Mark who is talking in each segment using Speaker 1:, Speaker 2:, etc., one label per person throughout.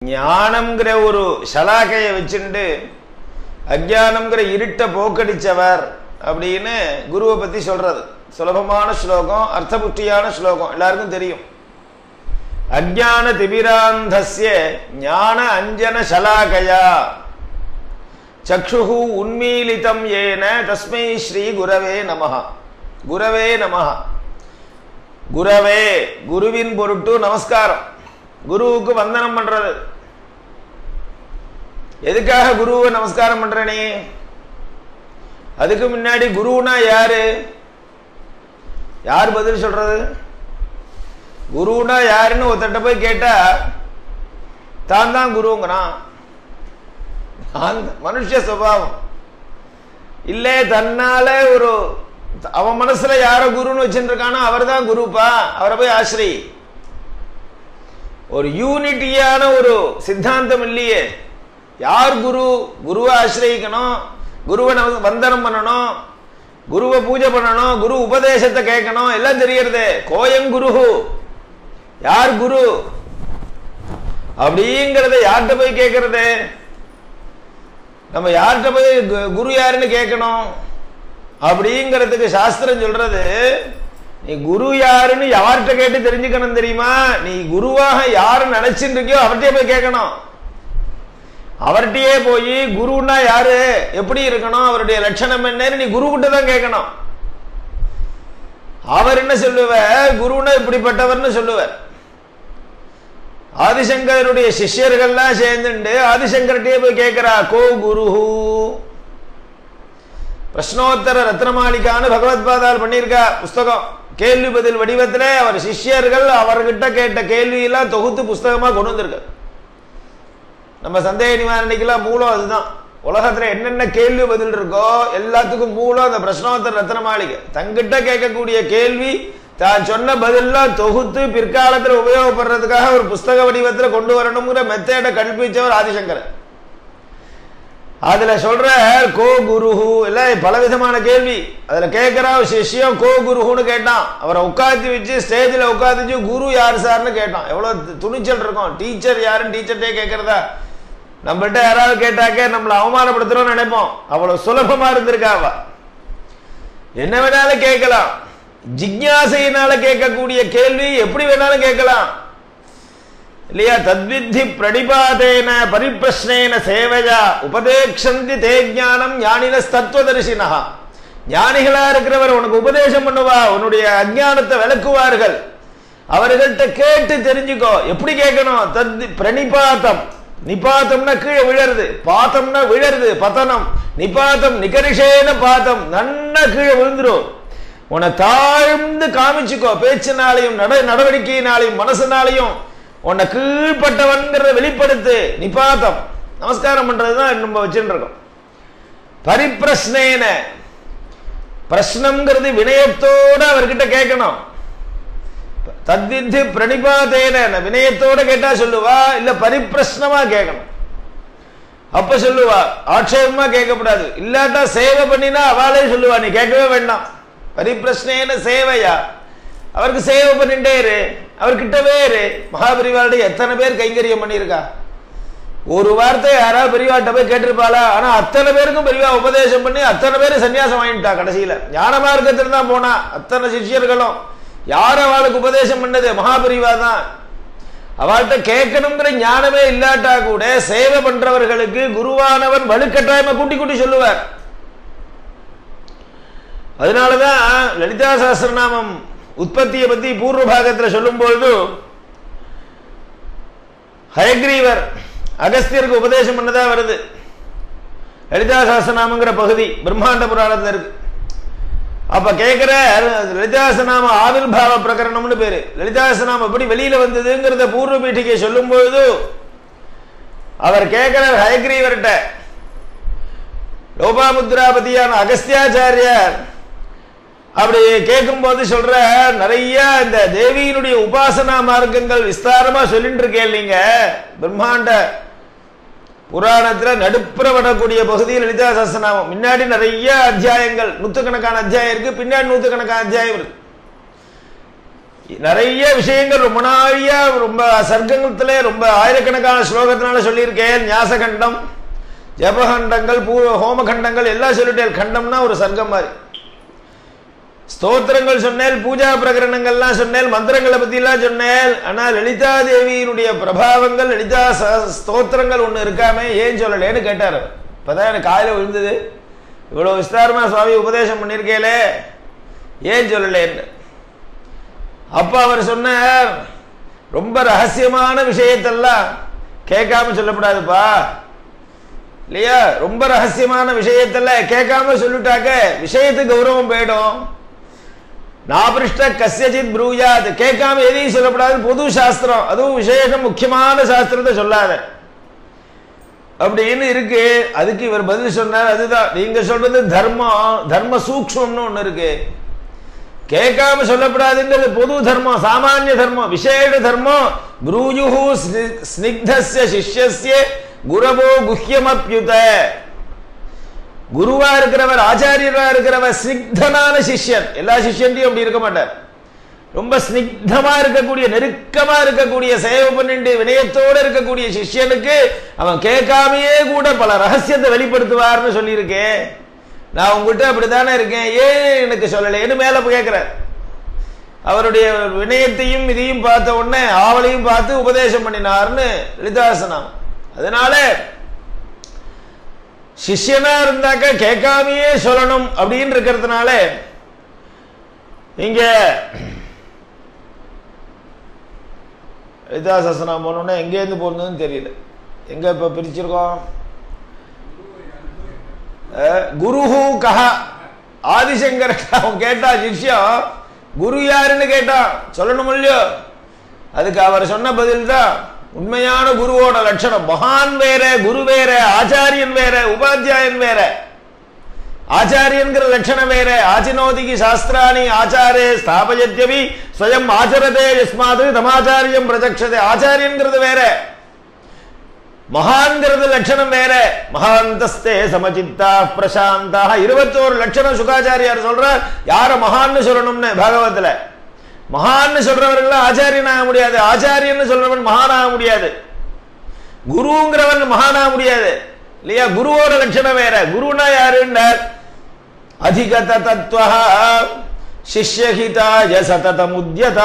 Speaker 1: ஞானம்ங்கிற ஒரு சலாக்கையை வச்சுண்டு அஜானம்ங்கிற இருட்டை போக்கடிச்சவர் அப்படின்னு குருவை பத்தி சொல்றது சுலபமான ஸ்லோகம் அர்த்தபுஷ்டியான ஸ்லோகம் எல்லாருக்கும் தெரியும் அஜான திபிராந்தஸ்ய ஞான அஞ்சன சலாகயா சக்ஷுகு உன்மீலிதம் ஏன தஸ்மை ஸ்ரீ குரவே நமஹ குரவே நமஹ குரவே குருவின் பொருட்டு நமஸ்காரம் குருவுக்கு வந்தனம் பண்றது எதுக்காக குருவை நமஸ்காரம் பண்ற நீ அதுக்கு முன்னாடி குருனா யாரு யார் பதில் சொல்றது குருனா யாருன்னு ஒருத்தட்ட போய் கேட்டா தான் தான் குருங்கிறான் அந்த மனுஷ சுபாவம் இல்ல தன்னால ஒரு அவன் மனசுல யார குருன்னு வச்சுருக்கானோ அவர் தான் குருப்பா அவரை போய் ஆசிரி ஒரு யூனிட்டியான ஒரு சித்தாந்தம் இல்லையே யார் குரு குருவை ஆசிரியக்கணும் குருவை நமக்கு வந்தனம் பண்ணணும் குருவை பூஜை பண்ணணும் குரு உபதேசத்தை கேட்கணும் எல்லாம் தெரியறது கோயங்குருஹு யார் குரு அப்படிங்கறத யார்கிட்ட போய் கேட்கறது நம்ம யார்கிட்ட போய் கு- குரு யாருன்னு கேட்கணும் அப்படிங்கிறதுக்கு சாஸ்திரம் சொல்றது நீ குரு யாருன்னு யார்கிட்ட கேட்டு தெரிஞ்சுக்கணும் தெரியுமா நீ குருவாக யாரு நினைச்சுட்டு இருக்கியோ அவர்கிட்டயே போய் கேட்கணும் அவர்கிட்டயே போய் குருன்னா யாரு எப்படி இருக்கணும் அவருடைய லட்சணம் என்னன்னு நீ குரு கிட்ட தான் கேட்கணும் அவர் என்ன சொல்லுவார் குருன்னா இப்படிப்பட்டவர்னு சொல்லுவார் ஆதிசங்கருடைய சிஷ்யர்கள்லாம் சேர்ந்துண்டு ஆதிசங்கர்கிட்டயே போய் கேட்கிறா கோ குருஹு பிரஷ்னோத்தர ரத்னமாளிகான்னு பகவத்பாதால் பண்ணியிருக்கா புஸ்தகம் கேள்வி பதில் வடிவத்துல அவர் சிஷ்யர்கள் அவர்கிட்ட கேட்ட கேள்வியெல்லாம் தொகுத்து புஸ்தகமா கொண்டு வந்திருக்கு நம்ம சந்தேக நிவாரணிக்கெல்லாம் மூலம் அதுதான் உலகத்துல என்னென்ன கேள்வி பதில் இருக்கோ எல்லாத்துக்கும் மூலம் அந்த பிரஷ்னோத்தர ரத்ன மாளிகை தங்கிட்ட கேட்கக்கூடிய கேள்வி தான் சொன்ன பதிலாம் தொகுத்து பிற்காலத்துல உபயோகப்படுறதுக்காக ஒரு புஸ்தக வடிவத்துல கொண்டு வரணுங்கிற மெத்தேடை கல்பிச்சவர் ஆதிசங்கரன் அதுல சொல்ற கோ குருஹு இல்ல பலவிதமான கேள்வி அதுல கேட்கிறா ஒரு சிஷ்யம் கோ குருஹுன்னு கேட்டான் அவரை உட்காந்து வச்சு ஸ்டேஜ்ல உட்காந்து வச்சு குரு யார் சார்னு கேட்டான் எவ்வளவு துணிச்சல் இருக்கும் டீச்சர் யாருன்னு டீச்சர்ட்டே கேட்கறதா நம்மள்ட்ட யாராவது கேட்டாக்க நம்மளை அவமானப்படுத்துறோம்னு நினைப்போம் அவ்வளவு சுலபமா இருந்திருக்கா அவ என்ன வேணாலும் கேட்கலாம் ஜிக்ஞாசையினால கேட்கக்கூடிய கேள்வி எப்படி வேணாலும் கேட்கலாம் இல்லையா தத்வித்தி பிரணிபாதேன பரிப்பிரஷ்னேன சேவையா உபதேக்ஷந்தி தே ஞானம் ஞானின தத்துவதரிசினா ஞானிகளா இருக்கிறவர் உனக்கு உபதேசம் பண்ணுவா உன்னுடைய அஞ்ஞானத்தை விளக்குவார்கள் அவர்கள்ட்ட கேட்டு தெரிஞ்சுக்கோ எப்படி கேட்கணும் தத் பிரணிபாதம் நிபாத்தம்னா கீழே விழருது பாத்தம்னா விழருது பதனம் நிபாத்தம் நிகரிஷேன பாத்தம் நன்னா கீழே விழுந்துரும் உன்னை தாழ்ந்து காமிச்சுக்கோ பேச்சினாலையும் நட நடவடிக்கையினாலையும் மனசுனாலையும் உன்னை கீழ்பட்டவன்கிறத வெளிப்படுத்து நிபாதம் நமஸ்காரம் பண்றதுதான் நம்ம வச்சுட்டு இருக்கோம் பரிப்பிரஸ்னேன பிரஷ்னம்ங்கிறது வினயத்தோட அவர்கிட்ட கேட்கணும் தத்வித்தி பிரணிபாதேன வினயத்தோட கேட்டா சொல்லுவா இல்ல பரிப்பிரஷ்னமா கேட்கணும் அப்ப சொல்லுவா ஆட்சேபமா கேட்கக்கூடாது இல்லாட்டா சேவை பண்ணினா அவளே சொல்லுவா நீ கேட்கவே வேண்டாம் பரிப்பிரஷ்னேன சேவையா அவருக்கு சேவை பண்ணிட்டே இரு அவர்கிட்டவே இரு மகாபரிவாருடைய எத்தனை பேர் கைங்கரியம் பண்ணியிருக்கா ஒரு வார்த்தை யாராவது பெரியவாட்ட போய் கேட்டிருப்பாளா ஆனா அத்தனை பேருக்கும் பெரியவா உபதேசம் பண்ணி அத்தனை பேரும் சன்னியாசம் வாங்கிட்டா கடைசியில ஞான மார்க்கத்தில் தான் போனா அத்தனை சிஷ்யர்களும் யார் அவளுக்கு உபதேசம் பண்ணது மகாபரிவா தான் அவள்கிட்ட கேட்கணுங்கிற ஞானமே இல்லாட்டா கூட சேவை பண்றவர்களுக்கு குருவானவன் வலுக்கட்டாயமா கூட்டி கூட்டி சொல்லுவார் அதனாலதான் லலிதா சஹஸ்ரநாமம் உற்பத்தியை பத்தி பூர்வ பாகத்துல சொல்லும் பொழுது ஹயக்ரீவர் அகஸ்தியருக்கு உபதேசம் பண்ணதா வருது லலிதா சஹஸ்ரநாமங்கிற பகுதி பிரம்மாண்ட புராணத்துல இருக்கு அப்ப கேட்கிற லலிதாசநாம ஆவிர்பாவ பிரகரணம்னு பேரு லலிதாசநாமம் எப்படி வெளியில வந்ததுங்கிறத பூர்வ பீட்டிகை சொல்லும் பொழுது அவர் கேட்கிற ஹயக்ரீவர்கிட்ட லோபாமுத்ராபதியான அகஸ்தியாச்சாரியார் அப்படி கேட்கும்போது சொல்ற நிறைய இந்த தேவியினுடைய உபாசனா மார்க்கங்கள் விஸ்தாரமா சொல்லிட்டு இருக்கேன் நீங்க பிரம்மாண்ட புராணத்துல நடுப்புற வரக்கூடிய பகுதியில் லலிதா சஹஸ்ரநாமம் முன்னாடி நிறைய அத்தியாயங்கள் நூத்துக்கணக்கான அத்தியாயம் இருக்கு பின்னாடி நூத்துக்கணக்கான அத்தியாயம் இருக்கு நிறைய விஷயங்கள் ரொம்ப நாளிய ரொம்ப சர்க்கங்கத்திலே ரொம்ப ஆயிரக்கணக்கான ஸ்லோகத்தினால சொல்லியிருக்கேன் ஞாசகண்டம் ஜபகண்டங்கள் பூ ஹோமகண்டங்கள் எல்லாம் சொல்லிட்டேன் கண்டம்னா ஒரு சர்க்கம் மாதிரி ஸ்தோத்திரங்கள் சொன்னேன் பூஜா பிரகரணங்கள்லாம் சொன்னேன் மந்திரங்களை பத்தி எல்லாம் சொன்னேன் ஆனா லலிதா தேவியினுடைய பிரபாவங்கள் லலிதா ச- ஸ்தோத்திரங்கள் ஒண்ணு இருக்காமே ஏன் சொல்லலேன்னு கேட்டாரு இப்பதான் எனக்கு காலையில விழுந்தது இவ்வளவு விஸ்தாரமா சுவாமி உபதேசம் பண்ணியிருக்கேலே ஏன் சொல்லலேன்னு அப்ப அவர் சொன்னார் ரொம்ப ரகசியமான விஷயத்தெல்லாம் கேட்காம சொல்லப்படாதுப்பா இல்லையா ரொம்ப ரகசியமான விஷயத்தெல்லாம் கேட்காம சொல்லிட்டாக்க விஷயத்துக்கு கௌரவம் போயிடும் நாபிருஷ்ட கசியஜித் ப்ரூயாத் கேட்காம எதையும் சொல்லப்படாது பொது சாஸ்திரம் அதுவும் விசேஷம் முக்கியமான சாஸ்திரத்தை சொல்லாத அப்படின்னு இருக்கு அதுக்கு இவர் பதில் சொன்னார் அதுதான் நீங்க சொல்றது தர்மம் தர்ம சூக்ஷ்மம்னு ஒண்ணு இருக்கு கேட்காம சொல்லப்படாதுன்றது பொது தர்மம் சாமானிய தர்மம் விசேஷ தர்மம் ப்ரூயுஹு ஸ்னி- ஸ்னிக்தஸ்ய சிஷ்யஸ்ய குரவோ குஹ்யமப்யுத குருவா இருக்கிறவர் ஆச்சாரியரா இருக்கிறவர் ஸ்னிக்தனான சிஷ்யன் எல்லா சிஷ்யன்டையும் அப்படி இருக்க மாட்டார் ரொம்ப ஸ்னிக்தமா இருக்கக்கூடிய நெருக்கமா இருக்கக்கூடிய சேவை பண்ணிட்டு வினயத்தோட இருக்கக்கூடிய சிஷ்யனுக்கு அவன் கேட்காமையே கூட பல ரகசியத்தை வெளிப்படுத்துவார்னு சொல்லியிருக்கேன் நான் உங்ககிட்ட அப்படித்தானே இருக்கேன் ஏன் எனக்கு சொல்லலைன்னு மேல போய் கேட்கிறார் அவருடைய வினயத்தையும் இதையும் பார்த்த உடனே ஆவலையும் பார்த்து உபதேசம் பண்ணினார்னு லலிதாசனம் அதனால சிஷ்யனா இருந்தாக்க கேட்காமையே சொல்லணும் அப்படின்னு இருக்கிறதுனால இங்க லலிதாசனம் போனோடனே எங்கேருந்து போறதுன்னு தெரியல எங்க இப்ப பிரிச்சிருக்கோம் அஹ், குருஹு கஹ ஆதிசங்கர் அவன் கேட்டா சிஷ்யம் குரு யாருன்னு கேட்டான் சொல்லணும் இல்லையோ அதுக்கு அவர் சொன்ன பதில் தான் உண்மையான குருவோட லட்சணம் மகான் வேற குரு வேற ஆச்சாரியன் வேற உபாத்தியாயன் வேற ஆச்சாரியன்கிற லட்சணம் வேற ஆச்சினோதிகி சாஸ்திராணி ஆச்சாரே ஸ்தாபயத்யபி ஸ்வயம் ஆச்சரதே யஸ்மாது தமாச்சாரியம் பிரஜக்ஷதே ஆச்சாரியன்கிறது வேற மகான்கிறது லட்சணம் வேற மகாந்தஸ்தே சமச்சித்தா பிரசாந்தா இருபத்தோரு லட்சணம் சுகாச்சாரியார் சொல்றார் யார மகான்னு சொல்லணும்னு பாகவத்துல மகான்னு சொல்றவர்கள் ஆச்சாரியன் ஆக முடியாது ஆச்சாரியன்னு சொல்றவன் மகான் ஆக முடியாது குருங்கிறவன் மகான் ஆக முடியாது இல்லையா குருவோட லட்சணம் வேற குருனா யாருன்னார் அதிகத தத்துவ சிஷ்யஹிதாய சததமுத்யதா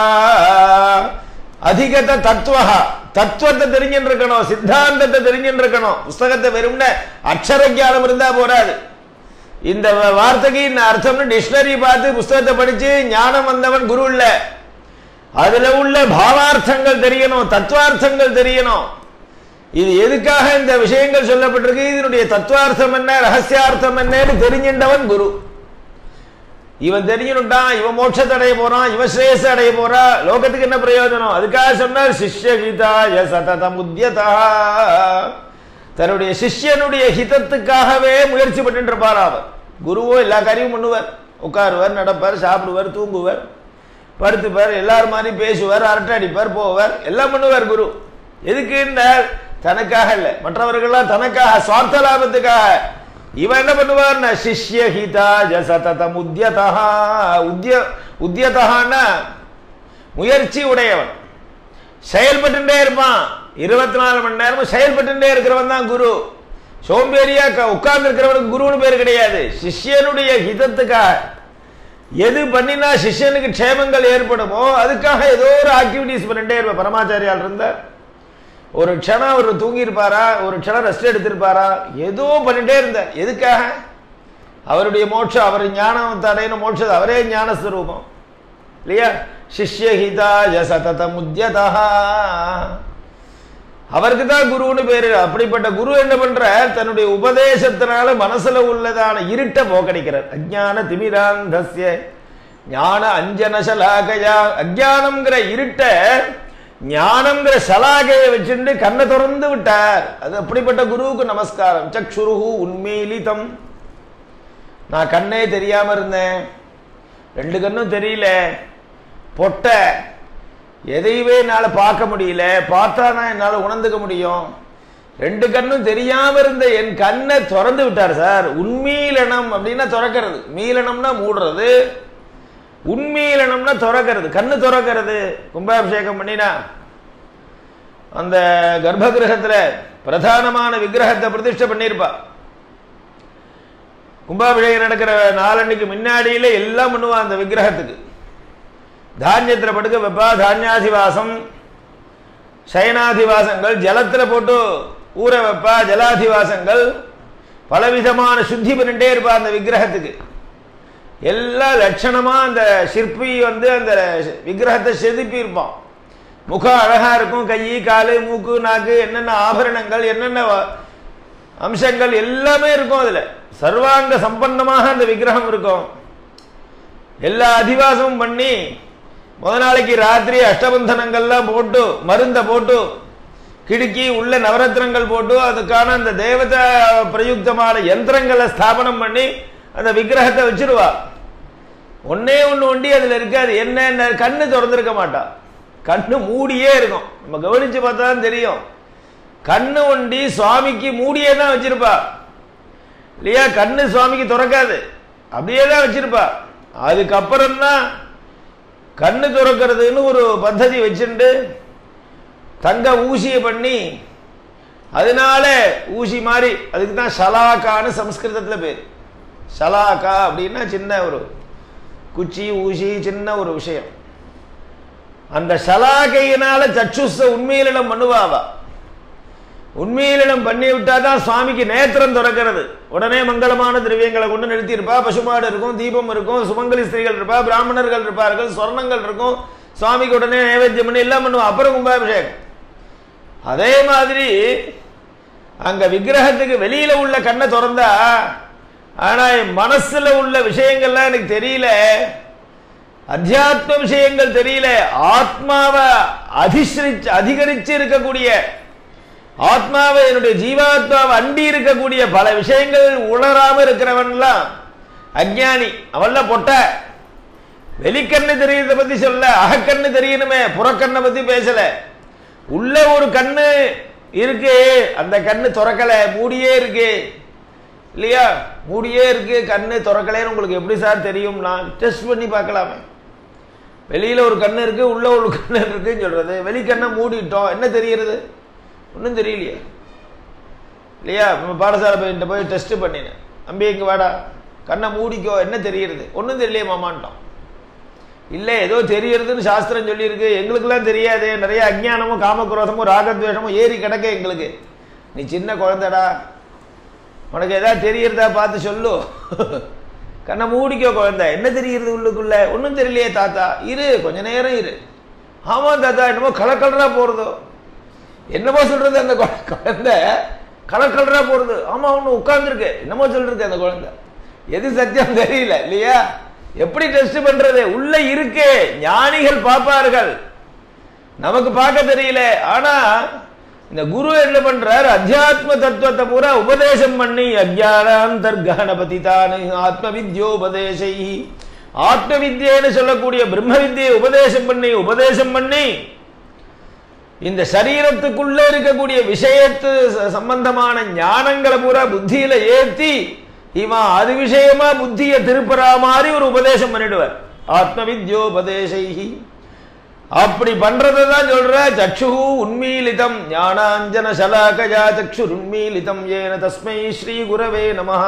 Speaker 1: அதிகத தத்துவ தத்துவத்தை தெரிஞ்சுட்டு இருக்கணும் சித்தாந்தத்தை தெரிஞ்சுட்டு இருக்கணும் புஸ்தகத்தை வெறும்ன அக்ஷர ஞானம் இருந்தா போராது இந்த வ- வார்த்தைக்கு இந்த அர்த்தம்னு டிக்ஷனரி பார்த்து புஸ்தகத்தை படிச்சு ஞானம் வந்தவன் குரு இல்ல அதுல உள்ள பாவார்த்தங்கள் தெரியணும் தத்துவார்த்தங்கள் தெரியணும் இது எதுக்காக இந்த விஷயங்கள் சொல்லப்பட்டிருக்கு இதனுடைய தத்துவார்த்தம் என்ன ரகசியார்த்தம் என்னன்னு தெரிஞ்சின்றவன் குரு இவன் தெரிஞ்சுட்டான் இவன் மோட்சத்தை அடைய போறான் இவன் ஸ்ரேயஸ் அடைய போறா லோகத்துக்கு என்ன பிரயோஜனம் அதுக்காக சொன்னார் சிஷ்ய கீதாய சததம் உத்யதா தன்னுடைய சிஷ்யனுடைய ஹிதத்துக்காகவே முயற்சி பண்ணிட்டு இருப்பார் அவர் குருவோ எல்லா காரியமும் பண்ணுவார் உட்காருவார் நடப்பார் சாப்பிடுவார் தூங்குவார் படுத்துப்பார் எல்லாரும் மாதிரி பேசுவார் அரட்டை அடிப்பார் போவார் எல்லாம் பண்ணுவார் குரு எதுக்குன்னார் தனக்காக இல்ல மற்றவர்கள்லாம் தனக்காக சுவார்த்த லாபத்துக்காக இவன் என்ன பண்ணுவார்னா சிஷ்ய ஹிதா ஜசததம் உத்யதா உத்ய உத்யதகான்னா முயற்சி உடையவன் செயல்பட்டுட்டே இருப்பான் இருபத்தி நாலு மணி நேரமும் செயல்பட்டுட்டே இருக்கிறவன் தான் குரு சோம்பேறியா உட்கார்ந்து இருக்கிறவனுக்கு குருன்னு பேர் கிடையாது சிஷ்யனுடைய ஹிதத்துக்காக எது பண்ணினா சிஷ்யனுக்கு க்ஷேமங்கள் ஏற்படுமோ அதுக்காக ஏதோ ஒரு ஆக்டிவிட்டிஸ் பண்ணிட்டே இருப்பேன் பரமாச்சாரியால் இருந்தார் ஒரு க்ஷணம் அவர் தூங்கியிருப்பாரா ஒரு க்ஷணம் ரெஸ்ட் எடுத்திருப்பாரா ஏதோ பண்ணிட்டே இருந்தார் எதுக்காக அவருடைய மோட்சம் அவர் ஞானம் அடையணும் மோட்சம் அவரே ஞானஸ்வரூபம் இல்லையா சிஷ்யஹிதாய சததம் உத்யதா அவருக்கு தான் குருன்னு பேரு அப்படிப்பட்ட குரு என்ன பண்றார் தன்னுடைய உபதேசத்தினால மனசுல உள்ளதான இருட்டை போக்கடிக்கிறார் அஜ்ஞான திமிராந்தஸ்ய ஞான அஞ்சன சலாகையா அஜ்ஞானம்ங்கிற இருட்டை ஞானம்ங்கிற சலாகையை வச்சுட்டு கண்ணை திறந்து விட்டார் அது அப்படிப்பட்ட குருவுக்கு நமஸ்காரம் சக்ஷுருஹு உண்மையிலிதம் நான் கண்ணே தெரியாம இருந்தேன் ரெண்டு கண்ணும் தெரியல பொட்டை எதையுமே என்னால பார்க்க முடியல பார்த்தா தான் என்னால உணர்ந்துக்க முடியும் ரெண்டு கண்ணும் தெரியாம இருந்த என் கண்ணை திறந்து விட்டார் சார் உண்மீலனம் அப்படின்னா திறக்கிறது மீலனம்னா மூடுறது உண்மையிலனம்னா திறக்கிறது கண்ணு திறக்கிறது கும்பாபிஷேகம் பண்ணினா அந்த கர்ப்பகிரகத்துல பிரதானமான விக்கிரகத்தை பிரதிஷ்டை பண்ணியிருப்பா கும்பாபிஷேகம் நடக்கிற நாளன்னைக்கு முன்னாடியில எல்லாம் பண்ணுவா அந்த விக்கிரகத்துக்கு தானியத்துல படுக்க வைப்பா தானியாதிவாசம் சயனாதிவாசங்கள் ஜலத்துல போட்டு ஊற வைப்பா ஜலாதிவாசங்கள் பலவிதமான சுத்தி பண்ணிட்டே இருப்பா அந்த விக்கிரகத்துக்கு எல்லா லட்சணமா அந்த சிற்பி வந்து அந்த விக்கிரகத்தை செதுப்பி இருப்பான் முகம் அழகா இருக்கும் கை காலு மூக்கு நாக்கு என்னென்ன ஆபரணங்கள் என்னென்ன வ- அம்சங்கள் எல்லாமே இருக்கும் அதுல சர்வாங்க சம்பன்னமாக அந்த விக்கிரகம் இருக்கும் எல்லா அதிவாசமும் பண்ணி முத நாளைக்கு ராத்திரி அஷ்டபந்தனங்கள்லாம் போட்டு மருந்த போட்டு கிடுக்கி உள்ள நவரத்னங்கள் போட்டு அதுக்கான அந்த தேவதா பிரயுக்தமான யந்திரங்களை ஸ்தாபனம் பண்ணி அந்த விக்கிரகத்தை வச்சிருவா ஒன்னே ஒண்ணு ஒண்டி அதுல இருக்காது என்ன கண்ணு திறந்திருக்க மாட்டா கண்ணு மூடியே இருக்கும் நம்ம கவனிச்சு பார்த்தா தான் தெரியும் கண்ணு ஒண்டி சுவாமிக்கு மூடியே தான் வச்சிருப்பா இல்லையா கண்ணு சுவாமிக்கு திறக்காது அப்படியே தான் வச்சிருப்பா அதுக்கப்புறம் தான் கண்ணு திறக்கிறதுன்னு ஒரு பద్ధதி வச்சுண்டு தங்க ஊசியை பண்ணி அதனால ஊசி மாதிரி அதுக்கு தான் ஷலாக்கான்னு சம்ஸ்கிருதத்தில் பேர் ஷலாக்கா அப்படின்னா சின்ன ஒரு குச்சி ஊசி சின்ன ஒரு விஷயம் அந்த ஷலாக்கையினால சச்சுஸ உண்மையிலிடம் பண்ணுவாவா உண்மையிலிடம் பண்ணி விட்டாதான் சுவாமிக்கு நேத்திரம் திறக்கிறது உடனே மங்களமான திரவியங்களை கொண்டு நிறுத்தியிருப்பா பசுமாடு இருக்கும் தீபம் இருக்கும் சுமங்கலி ஸ்திரீகள் இருப்பா பிராமணர்கள் இருப்பார்கள் சொர்ணங்கள் இருக்கும் சுவாமிக்கு உடனே நைவேத்தியம் பண்ணி எல்லாம் பண்ணுவோம் அப்புறம் கும்பாபிஷேகம் அதே மாதிரி அங்க விக்கிரகத்துக்கு வெளியில உள்ள கண்ணை திறந்தா ஆனா என் மனசுல உள்ள விஷயங்கள்லாம் எனக்கு தெரியல அத்தியாத்ம விஷயங்கள் தெரியல ஆத்மாவை அதிசரிச்சு அதிகரிச்சு இருக்கக்கூடிய ஆத்மாவை என்னுடைய ஜீவாத்மாவை அண்டி இருக்கக்கூடிய பல விஷயங்கள் உணராம இருக்கிறவன்லாம் அஜ்ஞானி அவன்லாம் பொட்ட வெளிக்கண்ணு தெரியறத பத்தி சொல்ல அகக்கண்ணு தெரியணுமே புறக்கண்ணை பத்தி பேசல உள்ள ஒரு கண்ணு இருக்கு அந்த கண்ணு திறக்கல மூடியே இருக்கு இல்லையா மூடியே இருக்கு கண்ணு திறக்கலைன்னு உங்களுக்கு எப்படி சார் தெரியும் நான் டெஸ்ட் பண்ணி பார்க்கலாமே வெளியில ஒரு கண்ணு இருக்கு உள்ள ஒரு கண்ணு இருக்குன்னு சொல்றது வெளிக்கண்ணை மூடிட்டோம் என்ன தெரிகிறது ஒன்றும் தெரியலையே இல்லையா நம்ம பாடசாலை பையன்கிட்ட போய் டெஸ்ட் பண்ணினேன் அம்பி இங்க வாடா கண்ணை மூடிக்கோ என்ன தெரிகிறது ஒன்றும் தெரியலையே மாமான்ட்டோம் இல்லை ஏதோ தெரியறதுன்னு சாஸ்திரம் சொல்லியிருக்கு எங்களுக்கெல்லாம் தெரியாது நிறைய அஜ்ஞானமும் காமக்ரோதமும் ராகத்வேஷமும் ஏறி கிடக்க எங்களுக்கு நீ சின்ன குழந்தைடா உனக்கு ஏதாவது தெரியறதா பார்த்து சொல்லு கண்ணை மூடிக்கோ குழந்தை என்ன தெரிகிறது உள்ளுக்குள்ள ஒன்றும் தெரியலையே தாத்தா இரு கொஞ்ச நேரம் இரு ஆமா தாத்தா என்னமோ கலர் கலரா போறதோ என்னமோ சொல்றது அந்த குழ- குழந்தை கலர் கலரா போறது ஆமா ஒண்ணு உட்கார்ந்துருக்கு என்னமோ சொல்றது அந்த குழந்தை எது சத்தியம் தெரியல இல்லையா எப்படி டெஸ்ட் பண்றது உள்ள இருக்கு ஞானிகள் பார்ப்பார்கள் நமக்கு பார்க்க தெரியல ஆனா இந்த குரு என்ன பண்றார் அத்தியாத்ம தத்துவத்தை பூரா உபதேசம் பண்ணி அஜானாந்தர்கணபதி தானு ஆத்ம வித்யோபதேசை ஆத்ம வித்யன்னு சொல்லக்கூடிய பிரம்ம வித்யை உபதேசம் பண்ணி உபதேசம் பண்ணி இந்த சரீரத்துக்குள்ள இருக்கக்கூடிய விஷயத்து ச- சம்பந்தமான ஞானங்களை பூரா புத்தியில ஏத்தி இவன் அது விஷயமா புத்தியை திருப்புறா மாதிரி ஒரு உபதேசம் பண்ணிடுவார் ஆத்ம வித்யோபதேசைஹி அப்படி பண்றதை தான் சொல்ற சக்ஷு உன்மீலிதம் ஞானாஞ்சன சலாகஜா சக்ஷு உன்மீலிதம் ஏன தஸ்மை ஸ்ரீ குரவே நமஹ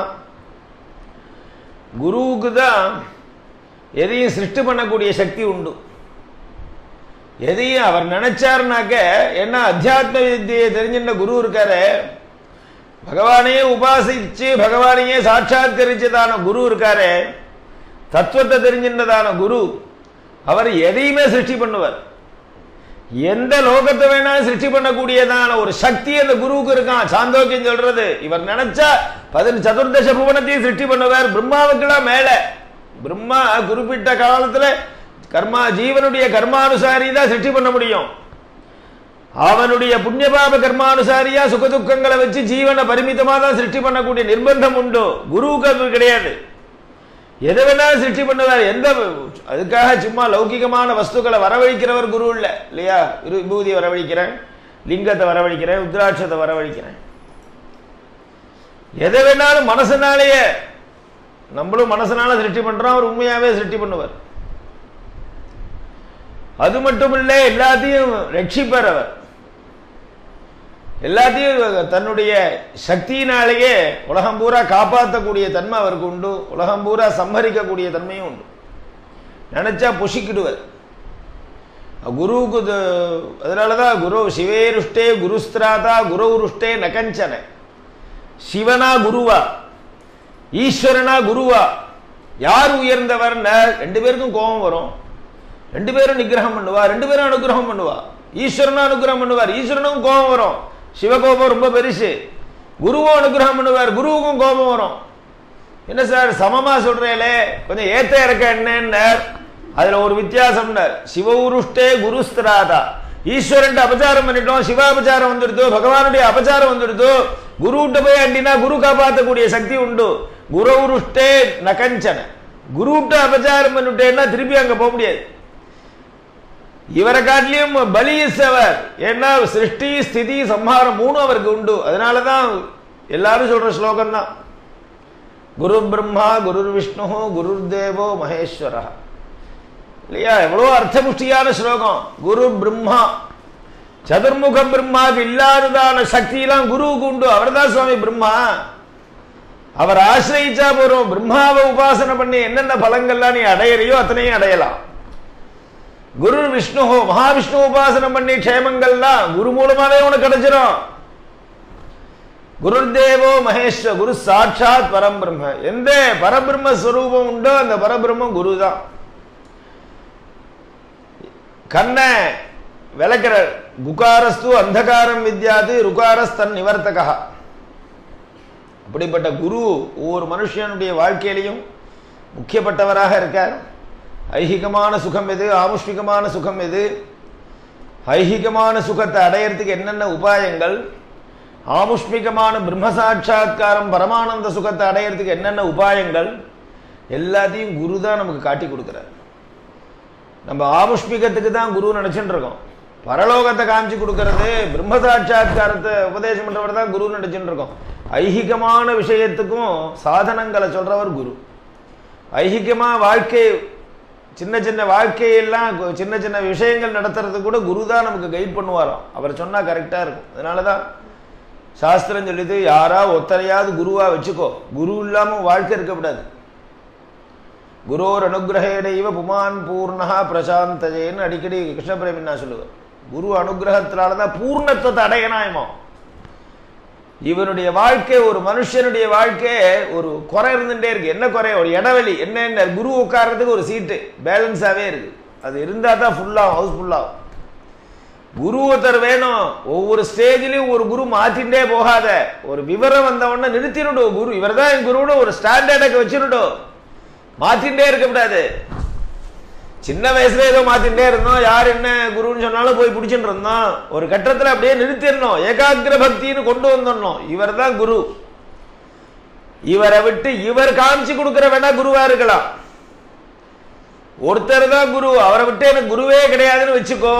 Speaker 1: குருவுக்கு தான் எதையும் சிருஷ்டி பண்ணக்கூடிய சக்தி உண்டு எதையும் அவர் நினைச்சாருனாக்க என்ன அத்தியாத்ம வித்தியை தெரிஞ்சின்ற குரு இருக்காரு பகவானையே உபாசிச்சு பகவானையே சாட்சாத்கரிச்சதான குரு இருக்காரு தத்துவத்தை தெரிஞ்சின்றதான குரு அவர் எதையுமே சிருஷ்டி பண்ணுவார் எந்த லோகத்தை வேணாலும் சிருஷ்டி பண்ணக்கூடியதான ஒரு சக்தி அந்த குருவுக்கு இருக்கான் சாந்தோக்கியம் சொல்றது இவர் நினைச்சா பதின சதுர்தச புவனத்தையும் சிருஷ்டி பண்ணுவார் பிரம்மாவுக்குலாம் மேல பிரம்மா குறிப்பிட்ட காலத்துல கர்மா ஜீவனுடைய கர்மானுசாரி தான் சிருஷ்டி பண்ண முடியும் அவனுடைய புண்ணியபாப கர்மானுசாரியா சுகதுக்கங்களை வச்சு ஜீவனை பரிமிதமா தான் சிருஷ்டி பண்ணக்கூடிய நிர்பந்தம் உண்டு குருவுக்கு அது கிடையாது எதை வேணாலும் சிருஷ்டி பண்ணுவார் எந்த அதுக்காக சும்மா லௌகிகமான வஸ்துக்களை வரவழைக்கிறவர் குரு இல்ல இல்லையா விரு- விபூதியை வரவழைக்கிறேன் லிங்கத்தை வரவழைக்கிறேன் உத்ராட்சத்தை வரவழைக்கிறேன் எதை வேணாலும் மனசனாலேயே நம்மளும் மனசனால சிருஷ்டி பண்றோம் அவர் உண்மையாவே சிருஷ்டி பண்ணுவார் அது மட்டும் இல்ல எல்லாத்தையும் ரட்சிப்பார் அவர் எல்லாத்தையும் தன்னுடைய சக்தியினாலேயே உலகம் பூரா காப்பாற்றக்கூடிய தன்மை அவருக்கு உண்டு உலகம் பூரா சம்ஹரிக்கக்கூடிய தன்மையும் உண்டு நினைச்சா புஷிக்கிடுவர் குருவுக்கு இது- அதனாலதான் குரு சிவேருஷ்டே குருஸ்திராதா குருருஷ்டே நகஞ்சன சிவனா குருவா ஈஸ்வரனா குருவா யார் உயர்ந்தவர் ரெண்டு பேருக்கும் கோபம் வரும் ரெண்டு பேரும் நிகிரகம் பண்ணுவா ரெண்டு பேரும் அனுகிரகம் பண்ணுவா ஈஸ்வரனும் அனுகிரகம் பண்ணுவார் ஈஸ்வரனுக்கும் கோபம் வரும் சிவகோபம் ரொம்ப பெருசு குருவும் அனுகிரகம் பண்ணுவார் குருவுக்கும் கோபம் வரும் என்ன சார் சமமா சொல்றேலே கொஞ்சம் ஏத்த இறக்க என்னன்னார் அதுல ஒரு வித்தியாசம்னார் சிவவுருஷ்டே குருஸ்திராதா ஈஸ்வரன் அபச்சாரம் பண்ணிட்டோம் சிவ அபச்சாரம் வந்துடுது பகவானுடைய அபச்சாரம் வந்துடுது குருவிட்ட போய் அண்டினா குரு காப்பாற்றக்கூடிய சக்தி உண்டு குருவுருஷ்டே நகஞ்சன குருவிட்ட அபச்சாரம் பண்ணிட்டேன்னா திருப்பி அங்க போக முடியாது இவரை காட்டிலையும் பலி அவர் ஏன்னா சிருஷ்டி ஸ்திதி சம்ஹாரம் மூணும் அவருக்கு உண்டு அதனாலதான் எல்லாரும் சொல்ற ஸ்லோகம் தான் குரு பிரம்மா குரு விஷ்ணு குரு தேவோ மகேஸ்வரா இல்லையா எவ்வளவு அர்த்தபுஷ்டியான ஸ்லோகம் குரு பிரம்மா சதுர்முக பிரம்மாவுக்கு இல்லாததான சக்தியெல்லாம் குருவுக்கு உண்டு அவர்தான் சுவாமி பிரம்மா அவர் ஆசிரயிச்சா போறோம் பிரம்மாவை உபாசனை பண்ணி என்னென்ன பலங்கள்லாம் நீ அடையறியோ அத்தனையும் அடையலாம் குரு விஷ்ணு மகாவிஷ்ணு உபாசனம் பண்ணி க்ஷேமங்கள்லாம் குரு மூலமாவே உனக்கு கிடைச்சிடும் குரு தேவோ மகேஸ்வர குரு சாட்சாத் பரம்பிரம்ம எந்த பரபிரம்ம ஸ்வரூபம் உண்டோ அந்த பரபிரம்மம் குரு தான் கண்ணை விளக்கிற குகாரஸ்து அந்தகாரம் வித்யாது ருகாரஸ் தன் நிவர்த்தகா அப்படிப்பட்ட குரு ஒவ்வொரு மனுஷனுடைய வாழ்க்கையிலையும் முக்கியப்பட்டவராக இருக்கார் ஐகிகமான சுகம் எது ஆமுஷ்மிகமான சுகம் எது ஐகிகமான சுகத்தை அடையறதுக்கு என்னென்ன உபாயங்கள் ஆமுஷ்மிகமான பிரம்ம சாட்சா்காரம் பரமானந்த சுகத்தை அடையறதுக்கு என்னென்ன உபாயங்கள் எல்லாத்தையும் குரு தான் நமக்கு காட்டி கொடுக்குறார் நம்ம ஆமுஷ்மிகத்துக்கு தான் குரு நினைச்சுட்டு இருக்கோம் பரலோகத்தை காமிச்சு கொடுக்கறது பிரம்ம சாட்சா்காரத்தை உபதேசம் பண்றவர் தான் குரு நினைச்சுட்டு இருக்கோம் ஐகிகமான விஷயத்துக்கும் சாதனங்களை சொல்றவர் குரு ஐகிகமா வாழ்க்கை சின்ன சின்ன வாழ்க்கையெல்லாம் கு- சின்ன சின்ன விஷயங்கள் நடத்துறது கூட குரு தான் நமக்கு கைட் பண்ணுவாராம் அவர் சொன்னா கரெக்டா இருக்கும் அதனால தான் சாஸ்திரம் சொல்லுது யாரா ஒத்தரையாவது குருவா வச்சுக்கோ குரு இல்லாம வாழ்க்கை இருக்கக்கூடாது குரோர் அனுகிரகேடைவ புமான் பூர்ணா பிரசாந்தஜேன்னு அடிக்கடி கிருஷ்ணபிரேமின்னா சொல்லுவார் குரு அனுகிரகத்தினால தான் பூர்ணத்துவத்தை அடையணாயமா இவனுடைய வாழ்க்கை ஒரு மனுஷனுடைய வாழ்க்கை ஒரு குறை இருந்துட்டே இருக்கு என்ன குறை ஒரு இடைவெளி என்ன குரு உட்கார்றதுக்கு ஒரு சீட்டு பேலன்ஸாவே இருக்கு அது இருந்தா தான் ஃபுல்லாகும் ஹவுஸ் ஃபுல்லாகும் குரு ஒருத்தர் வேணும் ஒவ்வொரு ஸ்டேஜ்லயும் ஒரு குரு மாத்திண்டே போகாத ஒரு விவரம் வந்த உடனே நிறுத்திடணும் குரு இவர் தான் என் குருன்னு ஒரு ஸ்டாண்டர்டுக்கு வச்சிடணும் மாத்திண்டே இருக்கக்கூடாது சின்ன வயசுல ஏதோ மாத்திட்டே இருந்தோம் யார் என்ன குருன்னு சொன்னாலும் போய் பிடிச்சிட்டு இருந்தோம் ஒரு கட்டத்துல அப்படியே நிறுத்திடணும் ஏகாகிர பக்தின்னு கொண்டு வந்துடணும் இவர் தான் குரு இவரை விட்டு இவர் காமிச்சு கொடுக்கிற வேணா குருவா இருக்கலாம் ஒருத்தர் தான் குரு அவரை விட்டு எனக்கு குருவே கிடையாதுன்னு வச்சுக்கோ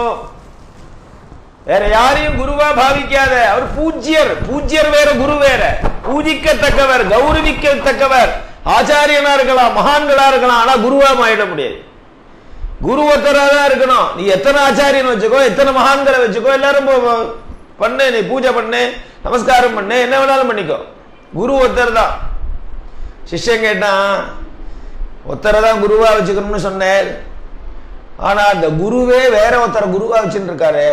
Speaker 1: வேற யாரையும் குருவா பாவிக்காத அவர் பூஜ்யர் பூஜ்யர் வேற குரு வேற பூஜிக்கத்தக்கவர் கௌரவிக்கத்தக்கவர் ஆச்சாரியனா இருக்கலாம் மகான்களா இருக்கலாம் ஆனா குருவா மாறிட முடியாது குரு ஒருத்தரா தான் இருக்கணும் நீ எத்தனை ஆச்சாரியன் வச்சுக்கோ எத்தனை மகான்களை வச்சுக்கோ எல்லாரும் போ- போ- பண்ணு நீ பூஜை பண்ணு நமஸ்காரம் பண்ணு என்ன வேணாலும் பண்ணிக்கோ குரு ஒருத்தர் தான் சிஷ்யன் கேட்டான் ஒருத்தரை தான் குருவா வச்சுக்கணும்னு சொன்னேன் ஆனா அந்த குருவே வேற ஒருத்தரை குருவா வச்சுட்டு இருக்காரு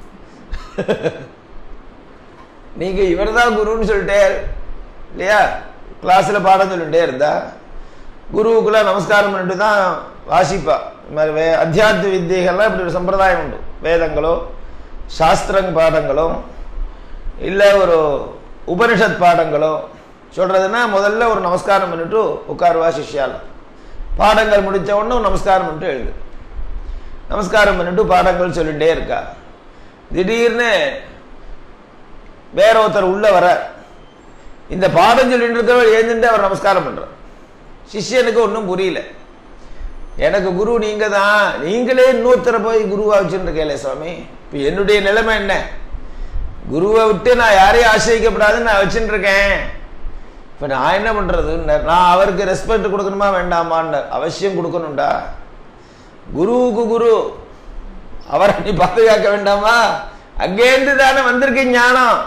Speaker 1: நீங்க இவர்தான் குருன்னு சொல்லிட்டே இல்லையா கிளாஸ்ல பாடம் சொல்லிட்டே இருந்தா குருவுக்குள்ள நமஸ்காரம் பண்ணிட்டு தான் வாசிப்பா இந்த மாதிரி வே அத்தியாத்ம வித்தியைகள்லாம் இப்படி ஒரு சம்பிரதாயம் உண்டு வேதங்களோ சாஸ்திரங் பாடங்களோ இல்லை ஒரு உபனிஷத் பாடங்களோ சொல்றதுன்னா முதல்ல ஒரு நமஸ்காரம் பண்ணிட்டு உட்காருவா சிஷ்யால் பாடங்கள் முடிச்ச உடனே ஒரு நமஸ்காரம் பண்ணிட்டு எழுது நமஸ்காரம் பண்ணிட்டு பாடங்கள் சொல்லிட்டே இருக்கா திடீர்னு வேற ஒருத்தர் உள்ள வர இந்த பாடம் சொல்லிட்டு இருக்கிறவர் எழுந்துட்டு அவர் நமஸ்காரம் பண்றார் சிஷ்யனுக்கு ஒன்றும் புரியல எனக்கு குரு நீங்க தான் நீங்களே இன்னொருத்தரை போய் குருவா வச்சுட்டு இருக்கேலே சுவாமி இப்போ என்னுடைய நிலைமை என்ன குருவை விட்டு நான் யாரையும் ஆசிரியக்கப்படாதுன்னு நான் வச்சுட்டு இருக்கேன் இப்போ நான் என்ன பண்றது நான் அவருக்கு ரெஸ்பெக்ட் கொடுக்கணுமா வேண்டாமான்னு அவசியம் கொடுக்கணும்டா குருவுக்கு குரு அவரை நீ பாதுகாக்க வேண்டாமா அங்கேருந்து தானே வந்திருக்கு ஞானம்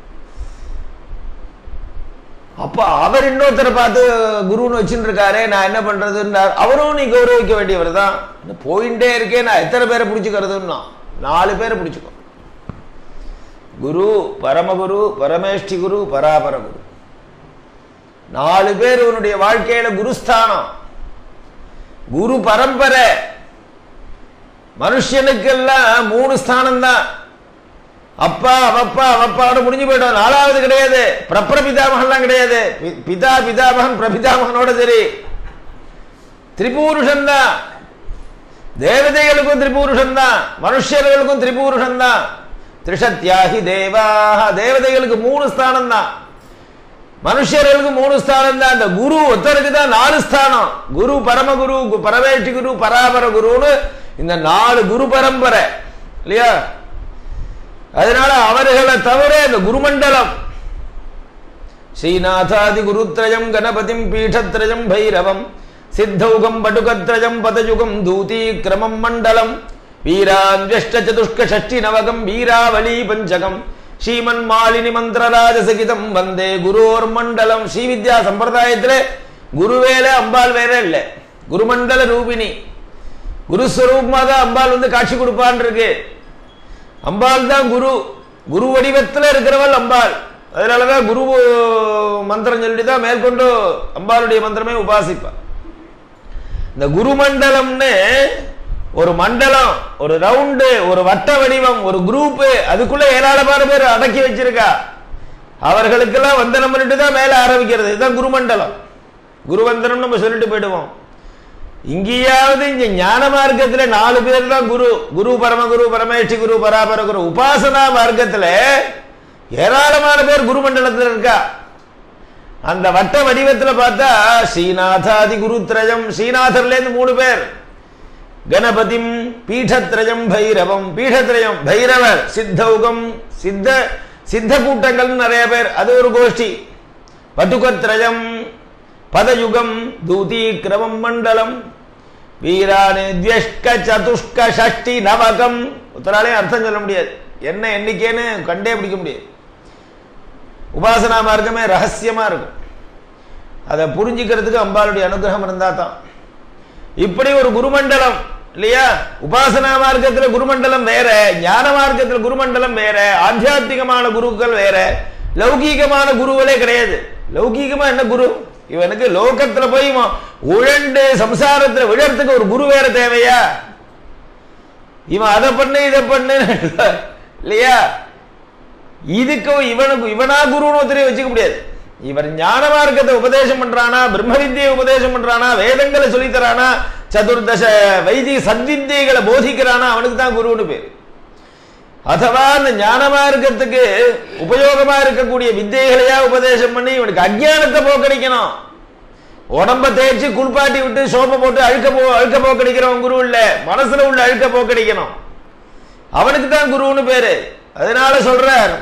Speaker 1: அப்ப அவர் இன்னொருத்தரை பார்த்து குருன்னு வச்சுட்டு இருக்காரே நான் என்ன பண்றதுன்னார் அவரும் நீ கௌரவிக்க வேண்டியவர் தான் போயிட்டே இருக்கேன் நான் எத்தனை பேரை பிடிச்சுக்கிறதுன்னா நாலு பேரை பிடிச்சுக்கோ குரு பரமகுரு பரமேஷ்டி குரு பராபர குரு நாலு பேர் உன்னுடைய வாழ்க்கையில குருஸ்தானம் குரு பரம்பரை மனுஷனுக்கெல்லாம் மூணு ஸ்தானம் தான் அப்பா அவப்பா அவப்பான்னு முடிஞ்சு போயிடும் நாலாவது கிடையாது பிரப்ர பிதாமகன்லாம் கிடையாது பி- பிதா பிதாமகன் பிரபிதாமகனோட சரி திரிபூருஷன் தான் தேவதைகளுக்கும் திரிபூருஷன் தான் மனுஷர்களுக்கும் திரிபூருஷன் தான் திரிஷத்யாகி தேவாக தேவதைகளுக்கு மூணு ஸ்தானம் தான் மனுஷர்களுக்கு மூணு ஸ்தானம் தான் இந்த குரு ஒருத்தருக்கு தான் நாலு ஸ்தானம் குரு பரமகுரு கு- பரமேஷ்டி குரு பராபர குருன்னு இந்த நாலு குரு பரம்பரை இல்லையா அதனால அவர்களை தவிர இந்த குருமண்டலம் ஸ்ரீநாதாதி குருத்ரயம் கணபதிம் பீഠத்ரயம் பைரவம் சித்தௌகம் படுகத்ரயம் பதயுகம் தூதீக்கிரமம் மண்டலம் வீரான்யஷ்ட சதுஷ்க ஷஷ்டி நவகம் வீராவலி பஞ்சகம் ஸ்ரீமன் மாலினி மந்திரராஜசகிதம் வந்தே குரோர் மண்டலம் ஸ்ரீவித்யா சம்பிரதாயத்திலே குருவேல அம்பாள் வேற இல்ல குருமண்டல ரூபிணி குருஸ்வரூபமாக தான் அம்பாள் வந்து காட்சி கொடுப்பான் இருக்கு அம்பாள் தான் குரு குரு வடிவத்தில் இருக்கிறவள் அம்பாள் அதனாலதான் குரு மந்திரம் சொல்லி தான் மேற்கொண்டு அம்பாளுடைய மந்திரமே உபாசிப்பா இந்த குரு மண்டலம்னு ஒரு மண்டலம் ஒரு ரவுண்டு ஒரு வட்ட வடிவம் ஒரு குரூப் அதுக்குள்ள ஏராளமான பேர் அடக்கி வச்சிருக்கா அவர்களுக்கெல்லாம் வந்தனம் பண்ணிட்டு தான் மேல ஆரம்பிக்கிறது இதுதான் குருமண்டலம் குருவந்தனம் நம்ம சொல்லிட்டு போயிடுவோம் இங்கேயாவது இங்க ஞான மார்க்கத்துல நாலு பேர் தான் குரு குரு பரமகுரு பரமேஷ்டி குரு பராபர குரு உபாசனா மார்க்கத்துல ஏராளமான பேர் குரு மண்டலத்துல இருக்கா அந்த வட்ட வடிவத்துல பார்த்தா ஸ்ரீநாதாதி குருத்ரயம் ஸ்ரீநாதர்ல இருந்து மூணு பேர் கணபதிம் பீഠத்ரயம் பைரவம் பீഠத்ரயம் பைரவர் சித்தௌகம் சித்த சித்த கூட்டங்கள் நிறைய பேர் அது ஒரு கோஷ்டி பட்டுகத்ரயம் பதயுகம் தூதி கிரமம் மண்டலம் வீராணி துவஷ்க சதுஷ்க ஷஷ்டி நவகம் உத்தராலையும் அர்த்தம் சொல்ல முடியாது என்ன எண்ணிக்கைன்னு கண்டே பிடிக்க முடியாது உபாசனா மார்க்கமே ரகசியமா இருக்கும் அதை புரிஞ்சுக்கிறதுக்கு அம்பாளுடைய அனுகிரகம் இருந்தா தான் இப்படி ஒரு குருமண்டலம் இல்லையா உபாசனா மார்க்கத்துல குருமண்டலம் வேற ஞான மார்க்கத்துல குருமண்டலம் வேற ஆத்தியாத்மிகமான குருக்கள் வேற லௌகீகமான குருவலே கிடையாது லௌகீகமா என்ன குரு இவனுக்கு லோகத்துல போய் இவன் உழண்டு சம்சாரத்துல விழறதுக்கு ஒரு குரு வேற தேவையா இவன் அதை பண்ணு இதை பண்ணு இல்லையா இதுக்கு இவனுக்கு இவனா குருன்னு ஒருத்தரையும் வச்சுக்க முடியாது இவர் ஞான மார்க்கத்தை உபதேசம் பண்றானா பிரம்ம வித்தியை உபதேசம் பண்றானா வேதங்களை சொல்லித் தரானா சதுர்தச வைதிக சத்வித்தியைகளை போதிக்கிறானா அவனுக்கு தான் குருன்னு பேர் அதுவா அந்த ஞான மார்க்கத்துக்கு உபயோகமா இருக்கக்கூடிய வித்தியைகளையா உபதேசம் பண்ணி இவனுக்கு அஜ்ஞானத்தை போக்கடிக்கணும் உடம்ப தேய்ச்சி குளிப்பாட்டி விட்டு சோப்பை போட்டு அழுக்க போ அழுக்க போக்கடிக்கிறவன் குரு இல்ல மனசுல உள்ள அழுக்க போக்கடிக்கணும் அவனுக்கு தான் குருன்னு பேரு அதனால சொல்றார்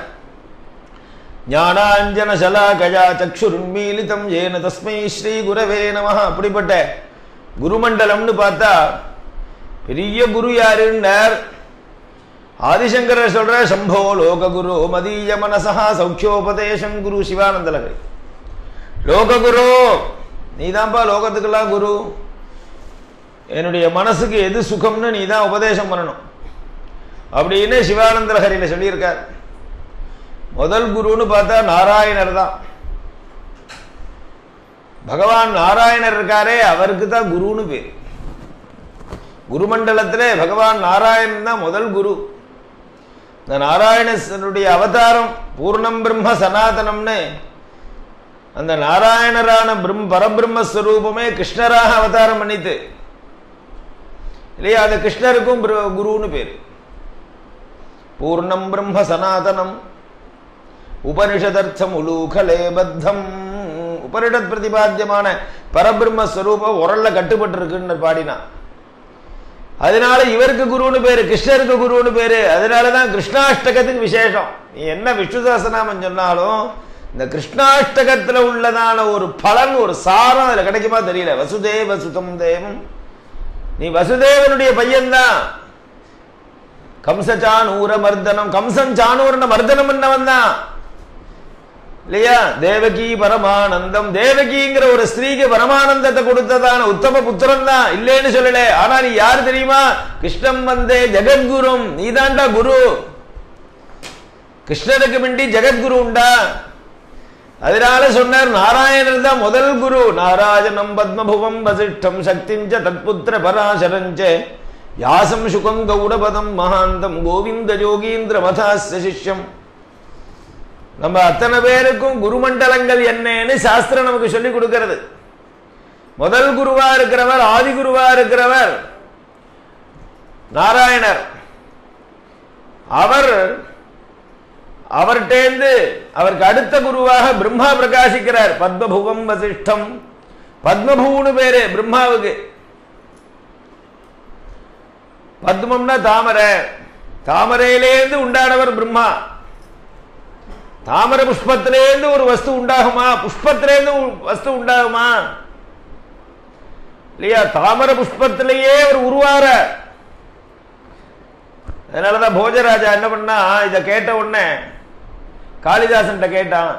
Speaker 1: ஞானாஞ்சன சலாகயா சக்ஷுருன்மீலிதம் ஏன தஸ்மை ஸ்ரீ குரவே நமஹ அப்படிப்பட்ட குருமண்டலம்னு பார்த்தா பெரிய குரு யாருன்னார் ஆதிசங்கரர் சொல்ற சம்போ லோககுரு மதீய மனசா சௌக்கியோபதேசம் குரு சிவானந்தலகரி லோககுரு நீதான்ப்பா லோகத்துக்கெல்லாம் குரு என்னுடைய மனசுக்கு எது சுகம்னு நீ தான் உபதேசம் பண்ணணும் அப்படின்னு சிவானந்த லஹரியில சொல்லியிருக்கார் முதல் குருன்னு பார்த்தா நாராயணர் தான் பகவான் நாராயணர் இருக்காரே அவருக்கு தான் குருன்னு பேர் குருமண்டலத்திலே பகவான் நாராயணன் தான் முதல் குரு இந்த நாராயணனுடைய அவதாரம் பூர்ணம் பிரம்ம சனாதனம்னு அந்த நாராயணரான பிரம் பரபிரம்மஸ்வரூபமே கிருஷ்ணராக அவதாரம் பண்ணித்து இல்லையா அந்த கிருஷ்ணருக்கும் பிர- குருன்னு பேர் பூர்ணம் பிரம்ம சனாதனம் உபனிஷதர்த்தம் உலூகலே பத்தம் உபனிஷத் பிரதிபாத்தியமான பரபிரம்ம ஸ்வரூபம் உரல்ல கட்டுப்பட்டு இருக்குன்னு பாடினான் அதனால இவருக்கு குருன்னு பேரு கிருஷ்ணருக்கு குருன்னு பேரு அதனாலதான் கிருஷ்ணாஷ்டகத்துக்கு விசேஷம் நீ என்ன விஷ்ணு சஹஸ்ரநாமம் சொன்னாலும் இந்த கிருஷ்ணாஷ்டகத்துல உள்ளதான ஒரு பலன் ஒரு சாரம் அதுல கிடைக்குமா தெரியல வசுதேவ சுதம் தேவம் நீ வசுதேவனுடைய பையன்தான் கம்ச சானூர மர்தனம் கம்சன் சானூரன மர்தனம் பண்ணவன் தான் இல்லையா தேவகி பரமானந்தம் தேவகிங்கிற ஒரு ஸ்திரீக்கு பரமானந்தத்தை கொடுத்ததான உத்தம புத்திரன் தான் இல்லைன்னு சொல்லல ஆனா நீ யார் தெரியுமா கிருஷ்ணம் வந்தே ஜெகத்குரும் நீதாண்டா குரு கிருஷ்ணனுக்கு மிண்டி ஜெகத்குரு உண்டா அதனால சொன்னார் நாராயணன் தான் முதல் குரு நாராயணம் பத்மபுவம் வசிஷ்டம் சக்திஞ்ச தத்புத்திர பராசரஞ்ச யாசம் சுகம் கௌடபதம் மகாந்தம் கோவிந்த யோகீந்திர மதாஸ்ய சிஷ்யம் நம்ம அத்தனை பேருக்கும் குருமண்டலங்கள் என்னன்னு சாஸ்திரம் நமக்கு சொல்லி கொடுக்கிறது முதல் குருவா இருக்கிறவர் ஆதி குருவா இருக்கிறவர் நாராயணர் அவர் அவர்கிட்டேந்து அவருக்கு அடுத்த குருவாக பிரம்மா பிரகாசிக்கிறார் பத்மபுவம் வசிஷ்டம் பத்மபூன்னு பேரு பிரம்மாவுக்கு பத்மம்னா தாமரை தாமரையிலேருந்து உண்டானவர் பிரம்மா தாமரை புஷ்பத்திலேருந்து ஒரு வஸ்து உண்டாகுமா புஷ்பத்திலேருந்து ஒரு வஸ்து உண்டாகுமா இல்லையா தாமரை புஷ்பத்திலேயே ஒரு உருவார அதனாலதான் போஜராஜா என்ன பண்ணா இதை கேட்ட உடனே காளிதாசன்ட்ட கேட்டான்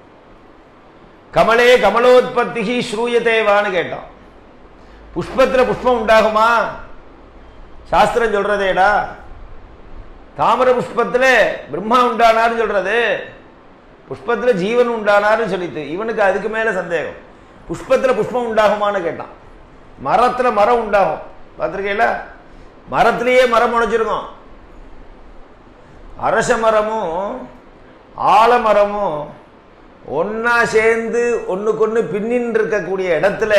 Speaker 1: கமலே கமலோத்பத்தி ஸ்ரூயதேவான்னு கேட்டான் புஷ்பத்துல புஷ்பம் உண்டாகுமா சாஸ்திரம் சொல்றதேடா தாமர புஷ்பத்துல பிரம்மா உண்டானார்னு சொல்றது புஷ்பத்துல ஜீவன் உண்டானார்னு சொல்லிட்டு இவனுக்கு அதுக்கு மேல சந்தேகம் புஷ்பத்துல புஷ்பம் உண்டாகுமான்னு கேட்டான் மரத்துல மரம் உண்டாகும் பார்த்திருக்கீங்களா மரத்திலேயே மரம் முளைச்சிருக்கும் அரச மரமும் ஆலமரமும் ஒன்னா சேர்ந்து ஒண்ணுக்கொன்னு பின்னின்னு இருக்கக்கூடிய இடத்துல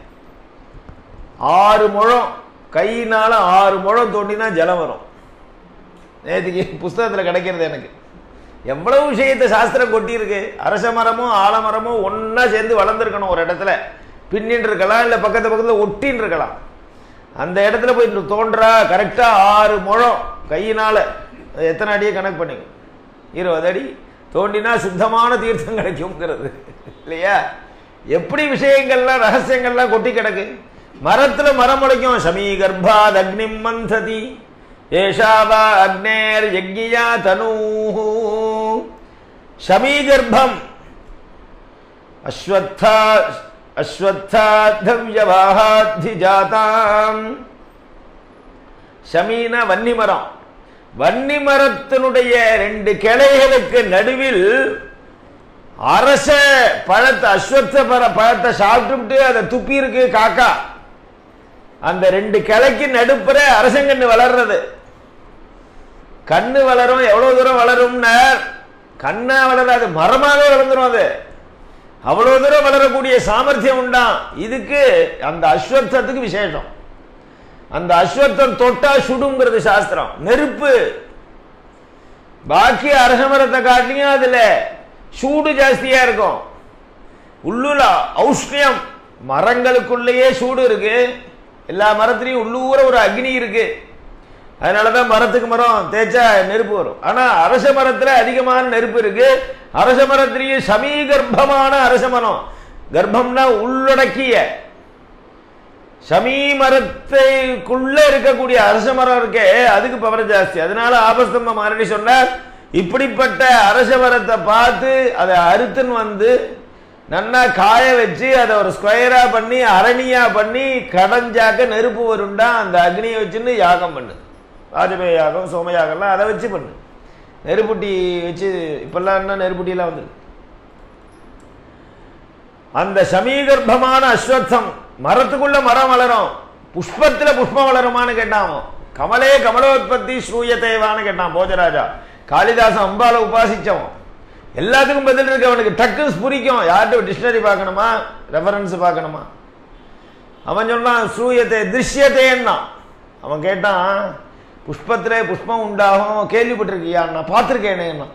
Speaker 1: ஆறு முழம் கையினால ஆறு முழம் தோண்டினா ஜலம் வரும் நேற்றுக்கு புஸ்தகத்தில் கிடைக்கிறது எனக்கு எவ்வளவு விஷயத்தை சாஸ்திரம் கொட்டியிருக்கு அரச மரமும் ஆலமரமும் ஒன்னா சேர்ந்து வளர்ந்துருக்கணும் ஒரு இடத்துல பின்னின்னு இருக்கலாம் இல்லை பக்கத்து பக்கத்தில் ஒட்டின்னு இருக்கலாம் அந்த இடத்துல போய் தோன்றா கரெக்டாக ஆறு முழம் கையினால அது எத்தனை அடியை கணக்கு பண்ணிங்க இருபது அடி தோண்டினா சுத்தமான தீர்த்தம் கிடைக்கும்ங்கிறது இல்லையா எப்படி விஷயங்கள்லாம் ரகசியங்கள்லாம் கொட்டி கிடக்கு மரத்துல மரம் முளைக்கும் சமீ கர்ப்பாத் அக்னிம் மந்ததி ஏஷாவா அக்னேர் யக்ஞியா தனூ சமீகர்ப்பம் அஸ்வத்தா அஸ்வத்தாத்தவ்யவாஹாத்தி ஜாதாம் ஷமீன வன்னி மரம் வன்னி மரத்தினுடைய ரெண்டு கிளைகளுக்கு நடுவில் அரச பழத்தை அஸ்வத்த பர பழத்தை சாப்பிட்டுட்டு அதை துப்பி இருக்கு காக்கா அந்த ரெண்டு கிளைக்கு நடுப்புற அரசங்கண்ணு வளர்றது கண்ணு வளரும் எவ்வளவு தூரம் வளரும்னா கண்ணா வளராது மரமாவே வளர்ந்துரும் அது அவ்வளவு தூரம் வளரக்கூடிய சாமர்த்தியம் உண்டாம் இதுக்கு அந்த அஸ்வத்தத்துக்கு விசேஷம் அந்த அஸ்வத்தம் தொட்டா சுடுங்கிறது சாஸ்திரம் நெருப்பு பாக்கி அரசமரத்தை காட்டிலையும் அதுல சூடு ஜாஸ்தியா இருக்கும் உள்ளுல ஔஷ்ணியம் மரங்களுக்குள்ளேயே சூடு இருக்கு எல்லா மரத்திலையும் உள்ளூர ஒரு அக்னி இருக்கு அதனாலதான் மரத்துக்கு மரம் தேய்ச்சா நெருப்பு வரும் ஆனா அரச மரத்துல அதிகமான நெருப்பு இருக்கு அரச மரத்திலேயே சமீகர்ப்பமான அரச மரம் கர்ப்பம்னா உள்ளடக்கிய சமீ மரத்தைக்குள்ள இருக்கக்கூடிய அரச மரம் இருக்கே அதுக்கு பவர் ஜாஸ்தி அதனால ஆபஸ்தம்ப மாரடி சொன்னார் இப்படிப்பட்ட அரச மரத்தை பார்த்து அதை அறுத்துன்னு வந்து நன்னா காய வச்சு அதை ஒரு ஸ்கொயரா பண்ணி அரணியா பண்ணி கடைஞ்சாக்க நெருப்பு வருண்டா அந்த அக்னியை வச்சுன்னு யாகம் பண்ணு வாஜபேய யாகம் சோம யாகம்லாம் அதை வச்சு பண்ணு நெருப்புட்டி வச்சு இப்பெல்லாம் என்ன நெருப்புட்டியெல்லாம் வந்து அந்த சமீகர்ப்பமான அஸ்வத்தம் மரத்துக்குள்ள மரம் வளரும் புஷ்பத்துல புஷ்பம் வளருமான்னு கேட்டான் அவன். கமலே கமலோத்பத்தி ஸ்ரூயதேவான்னு கேட்டான் போஜராஜா காளிதாசன் அம்பால உபாசிச்சவன் எல்லாத்துக்கும் பதில் இருக்கு அவனுக்கு டக்குன்னு ஸ்புரிக்கும் யார்கிட்ட டிக்ஷனரி பார்க்கணுமா ரெஃபரன்ஸ் பார்க்கணுமா அவன் சொன்னான் சூயத்தை திருஷ்யத்தேன்னா அவன் கேட்டான் புஷ்பத்திலே புஷ்பம் உண்டாகும் கேள்விப்பட்டிருக்கியா நான் பார்த்துருக்கேனேன்னா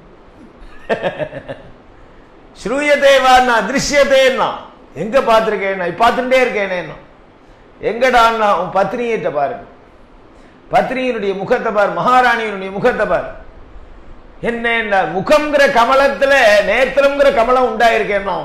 Speaker 1: ஸ்ரூயதேவான்னா திருஷ்யத்தேன்னா எங்க பார்த்துருக்கேன்னா பார்த்துட்டே இருக்கேனேன்னா எங்கடான்னா உன் பத்னியிட்ட பாருங்க பத்னியினுடைய முகத்தை பார் மகாராணியினுடைய முகத்தை பார் என்ன முகம்ங்கிற கமலத்துல நேத்திரம்ங்கிற கமலம் உண்டாயிருக்கேன்னா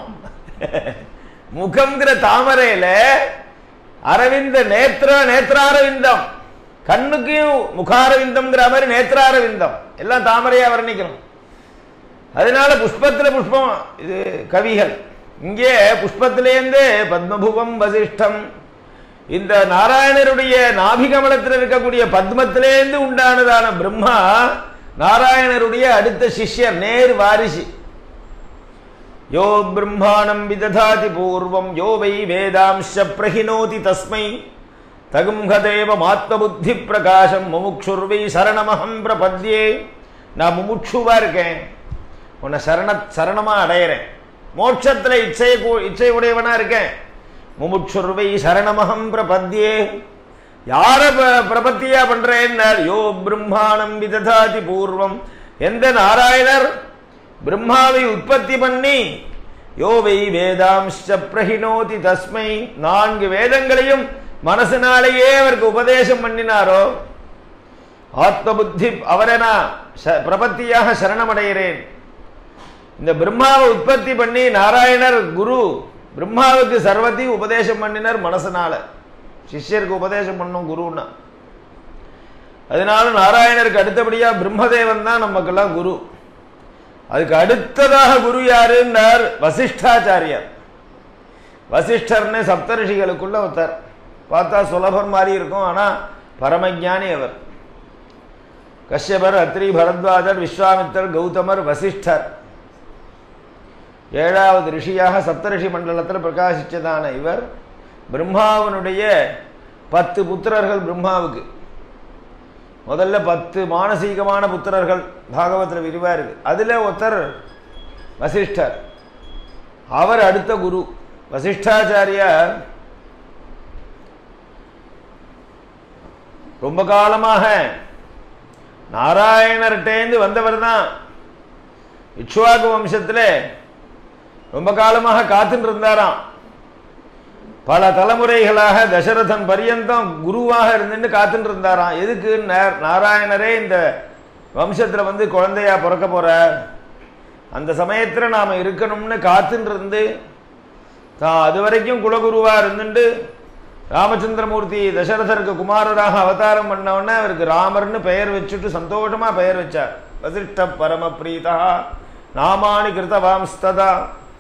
Speaker 1: முகம்ங்கிற தாமரையில அரவிந்த நேத்திர நேத்திராரவிந்தம் கண்ணுக்கும் முகாரவிந்தம்ங்கிற மாதிரி நேத்திராரவிந்தம் எல்லாம் தாமரையா வர்ணிக்கணும் அதனால புஷ்பத்துல புஷ்பம் இது கவிகள் இங்கே புஷ்பத்திலேருந்து பத்மபுவம் வசிஷ்டம் இந்த நாராயணருடைய நாபிகமலத்தில் இருக்கக்கூடிய பத்மத்திலேருந்து உண்டானதான பிரம்மா நாராயணருடைய அடுத்த சிஷ்யர் நேர் வாரிசு யோ பிரம்மாணம் விததாதி பூர்வம் யோ வை வேதாம்ச பிரகினோதி தஸ்மை தகும் கதேவ புத்தி பிரகாசம் முமுக்ஷுர்வை சரணமகம் பிரபத்யே நான் முமுட்சுவா இருக்கேன் உன்னை சரண சரணமா அடையிறேன் மோட்சத்துல இச்சை இச்சை உடையவனா இருக்கேன் முமுட்சுர்வை சரணமகம் பிரபத்யே யார ப- பிரபத்தியா பண்றேன்னார் யோ பிரம்மாணம் விததாதி பூர்வம் எந்த நாராயணர் பிரம்மாவை உற்பத்தி பண்ணி யோவை வேதாம்ச பிரகினோதி தஸ்மை நான்கு வேதங்களையும் மனசினாலேயே அவருக்கு உபதேசம் பண்ணினாரோ ஆத்ம புத்தி அவரை நான் ச- பிரபத்தியாக சரணமடைகிறேன் இந்த பிரம்மாவை உற்பத்தி பண்ணி நாராயணர் குரு பிரம்மாவுக்கு சர்வத்தி உபதேசம் பண்ணினர் மனசனால சிஷ்யருக்கு உபதேசம் பண்ணும் குருன்னா அதனால நாராயணருக்கு அடுத்தபடியா பிரம்மதேவன் தான் நமக்கெல்லாம் குரு அதுக்கு அடுத்ததாக குரு யாருன்னார் வசிஷ்டாச்சாரியார் வசிஷ்டர்னு சப்தரிஷிகளுக்குள்ள ஒருத்தர் பார்த்தா சுலபர் மாதிரி இருக்கும் ஆனா பரமஞானி அவர் கஷ்யபர் அத்ரி பரத்வாஜர் விஸ்வாமித்தர் கௌதமர் வசிஷ்டர் ஏழாவது ரிஷியாக சப்தரிஷி மண்டலத்தில் பிரகாசிச்சதான இவர் பிரம்மாவனுடைய பத்து புத்திரர்கள் பிரம்மாவுக்கு முதல்ல பத்து மானசீகமான புத்திரர்கள் பாகவத்தில் விரிவா இருக்கு அதுல ஒருத்தர் வசிஷ்டர் அவர் அடுத்த குரு வசிஷ்டாச்சாரியார் ரொம்ப காலமாக நாராயணர்கிட்டேந்து வந்தவர் தான் இக்ஷ்வாகு வம்சத்தில் ரொம்ப காலமாக காத்துட்டு இருந்தாராம் பல தலைமுறைகளாக தசரதன் பரியந்தம் குருவாக இருந்துட்டு காத்துட்டு இருந்தாராம் எதுக்கு நா- நாராயணரே இந்த வம்சத்துல வந்து குழந்தையா பிறக்க போறார் அந்த சமயத்துல நாம இருக்கணும்னு காத்துட்டு இருந்து தான் அது வரைக்கும் குலகுருவா இருந்துட்டு ராமச்சந்திரமூர்த்தி தசரதருக்கு குமாரராக அவதாரம் பண்ண உடனே அவருக்கு ராமர்னு பெயர் வச்சுட்டு சந்தோஷமா பெயர் வச்சார் வசிஷ்ட பரம பிரீதா நாமானி கிருதவாம்ஸ்ததா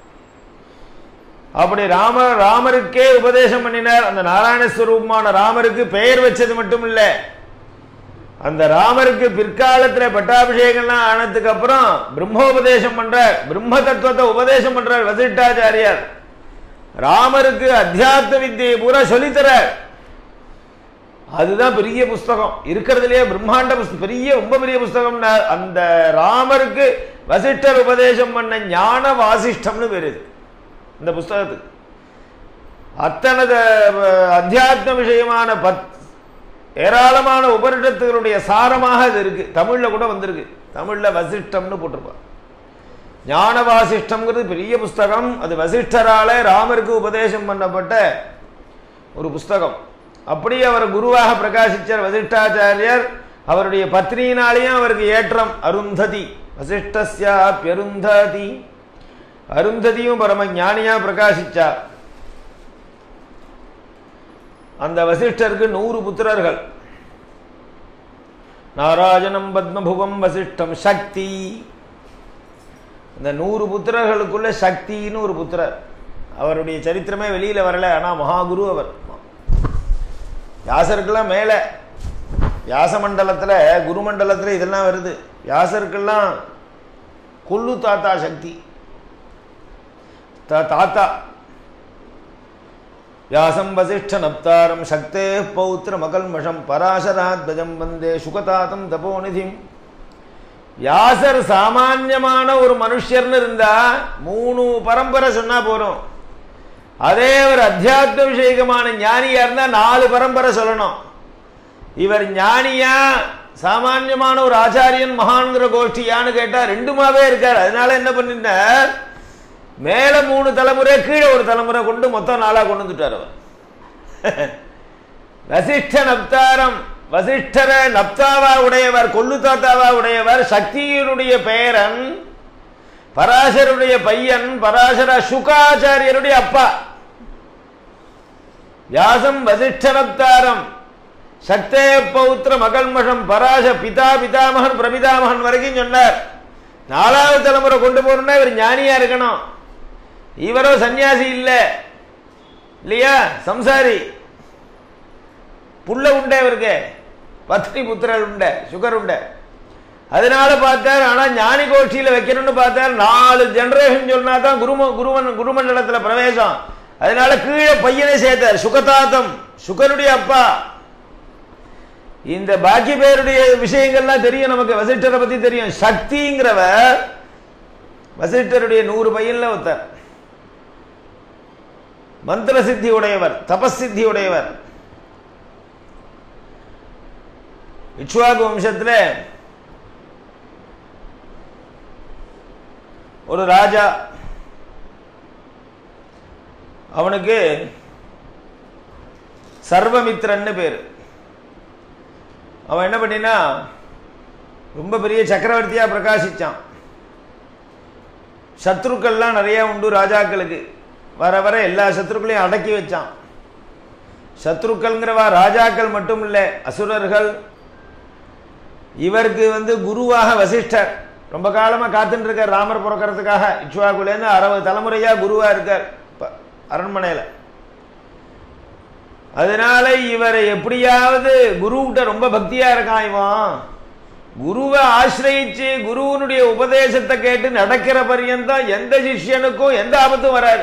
Speaker 1: அப்படி ராம ராமருக்கே உபதேசம் பண்ணினார் அந்த நாராயணஸ்வரூபமான ராமருக்கு பெயர் வச்சது மட்டும் இல்ல அந்த ராமருக்கு பிற்காலத்துல பட்டாபிஷேகம்லாம் ஆனதுக்கு அப்புறம் பிரம்மோபதேசம் பண்றார் பிரம்ம தத்துவத்தை உபதேசம் பண்றார் வசிஷ்டாச்சாரியார் ராமருக்கு அத்தியாத்ம வித்தியை பூரா சொல்லித்தரார் அதுதான் பெரிய புஸ்தகம் இருக்கிறதுலயே பிரம்மாண்ட புஸ்தகம் பெரிய ரொம்ப பெரிய புஸ்தகம் அந்த ராமருக்கு வசிஷ்டர் உபதேசம் பண்ண ஞான வாசிஷ்டம்னு பேரு இது இந்த புஸ்தகத்துக்கு அத்தனை த- அத்தியாத்ம விஷயமான பத் ஏராளமான உபனிஷத்துகளுடைய சாரமாக இது இருக்கு தமிழ்ல கூட வந்திருக்கு தமிழ்ல வசிஷ்டம்னு போட்டிருப்பார் ஞான வாசிஷ்டம்ங்கிறது பெரிய புஸ்தகம் அது வசிஷ்டரால ராமருக்கு உபதேசம் பண்ணப்பட்ட ஒரு புஸ்தகம் அப்படி அவர் குருவாக பிரகாசிச்சார் வசிஷ்டாச்சாரியர் அவருடைய பத்னியினாலேயும் அவருக்கு ஏற்றம் அருந்ததி வசிஷ்டஸ்யாப்யருந்ததி அருந்ததியும் பரம ஞானியா பிரகாசிச்சார் அந்த வசிஷ்டருக்கு நூறு புத்திரர்கள் நாராஜனம் பத்மபுவம் வசிஷ்டம் சக்தி இந்த நூறு புத்திரர்களுக்குள்ள சக்தின்னு ஒரு புத்திரர் அவருடைய சரித்திரமே வெளியில வரல ஆனா மகாகுரு அவர் வியாசருக்கெல்லாம் மேல வியாச மண்டலத்துல குரு மண்டலத்துல இதெல்லாம் வருது வியாசருக்கெல்லாம் கொல்லு தாத்தா சக்தி த- தாத்தா வியாசம் வசிஷ்ட நப்தாரம் சக்தே பௌத்திர மகல்மஷம் பராசராத்வஜம் வந்தே சுகதாத்தம் தபோநிதிம் வியாசர் சாமான்யமான ஒரு மனுஷர்னு இருந்தா மூணு பரம்பரை சொன்னா போறோம் அதே ஒரு அத்தியாத்ம விஷயகமான ஞானியா இருந்தா நாலு பரம்பரை சொல்லணும் இவர் ஞானியா சாமான்யமான ஒரு ஆச்சாரியன் மகான்கிற கோஷ்டியான்னு கேட்டா ரெண்டுமாவே இருக்கார் அதனால என்ன பண்ணிட்டார் மேல மூணு தலைமுறை கீழே ஒரு தலைமுறை கொண்டு மொத்தம் நாளா கொண்டு வந்துட்டார் அவர் வசிஷ்ட நப்தாரம் வசிஷ்டர நப்தாவா உடையவர் கொல்லு தாத்தாவா உடையவர் சக்தியினுடைய பெயரன் பராசருடைய பையன் பராசர சுகாச்சாரியருடைய அப்பா வியாசம் வசிஷ்ட நப்தாரம் சக்தே பௌத்திர மகள்மஷம் பராச பிதா பிதாமகன் பிரபிதாமகன் வரைக்கும் சொன்னார் நாலாவது தலைமுறை கொண்டு போறோம்னா இவர் ஞானியா இருக்கணும் இவரோ சன்னியாசி இல்ல இல்லையா சம்சாரி புள்ள உண்டே இவருக்கு பத்னி புத்திரர் உண்டே சுகர் உண்டே அதனால பார்த்தார் ஆனா ஞானி கோஷ்டியில வைக்கணும்னு பார்த்தார் நாலு ஜெனரேஷன் சொன்னா தான் குரும குருவன் குருமண்டலத்துல பிரவேசம் அதனால கீழே பையனை சேர்த்தார் சுகதாத்தம் சுகருடைய அப்பா இந்த பாக்கி பேருடைய விஷயங்கள்லாம் தெரியும் நமக்கு வசிஷ்டரை பத்தி தெரியும் சக்திங்கிறவர் வசிஷ்டருடைய நூறு பையன்ல ஒருத்தர் மந்திர சித்தி உடையவர் தபசித்தி உடையவர் இக்ஷ்வாகு வம்சத்துல ஒரு ராஜா அவனுக்கு சர்வமித்ரன்னு பேரு அவன் என்ன பண்ணினா ரொம்ப பெரிய சக்கரவர்த்தியா பிரகாசிச்சான் சத்ருக்கள்லாம் நிறைய உண்டு ராஜாக்களுக்கு வர வர எல்லா சத்ருக்களையும் அடக்கி வச்சான் சத்ருக்கள்ங்கிறவா ராஜாக்கள் மட்டும் இல்லை அசுரர்கள் இவருக்கு வந்து குருவாக வசிஷ்டர் ரொம்ப காலமா காத்துட்டு இருக்கார் ராமர் பிறக்கிறதுக்காக இச்சுவாக்குலேருந்து அறுபது தலைமுறையா குருவா இருக்கார் இப்ப அரண்மனையில அதனால இவரை எப்படியாவது குருகிட்ட ரொம்ப பக்தியா இருக்கான் இவன் குருவை ஆசிரயிச்சு குருவனுடைய உபதேசத்தை கேட்டு நடக்கிற பரியந்தம் எந்த சிஷ்யனுக்கும் எந்த ஆபத்தும் வராது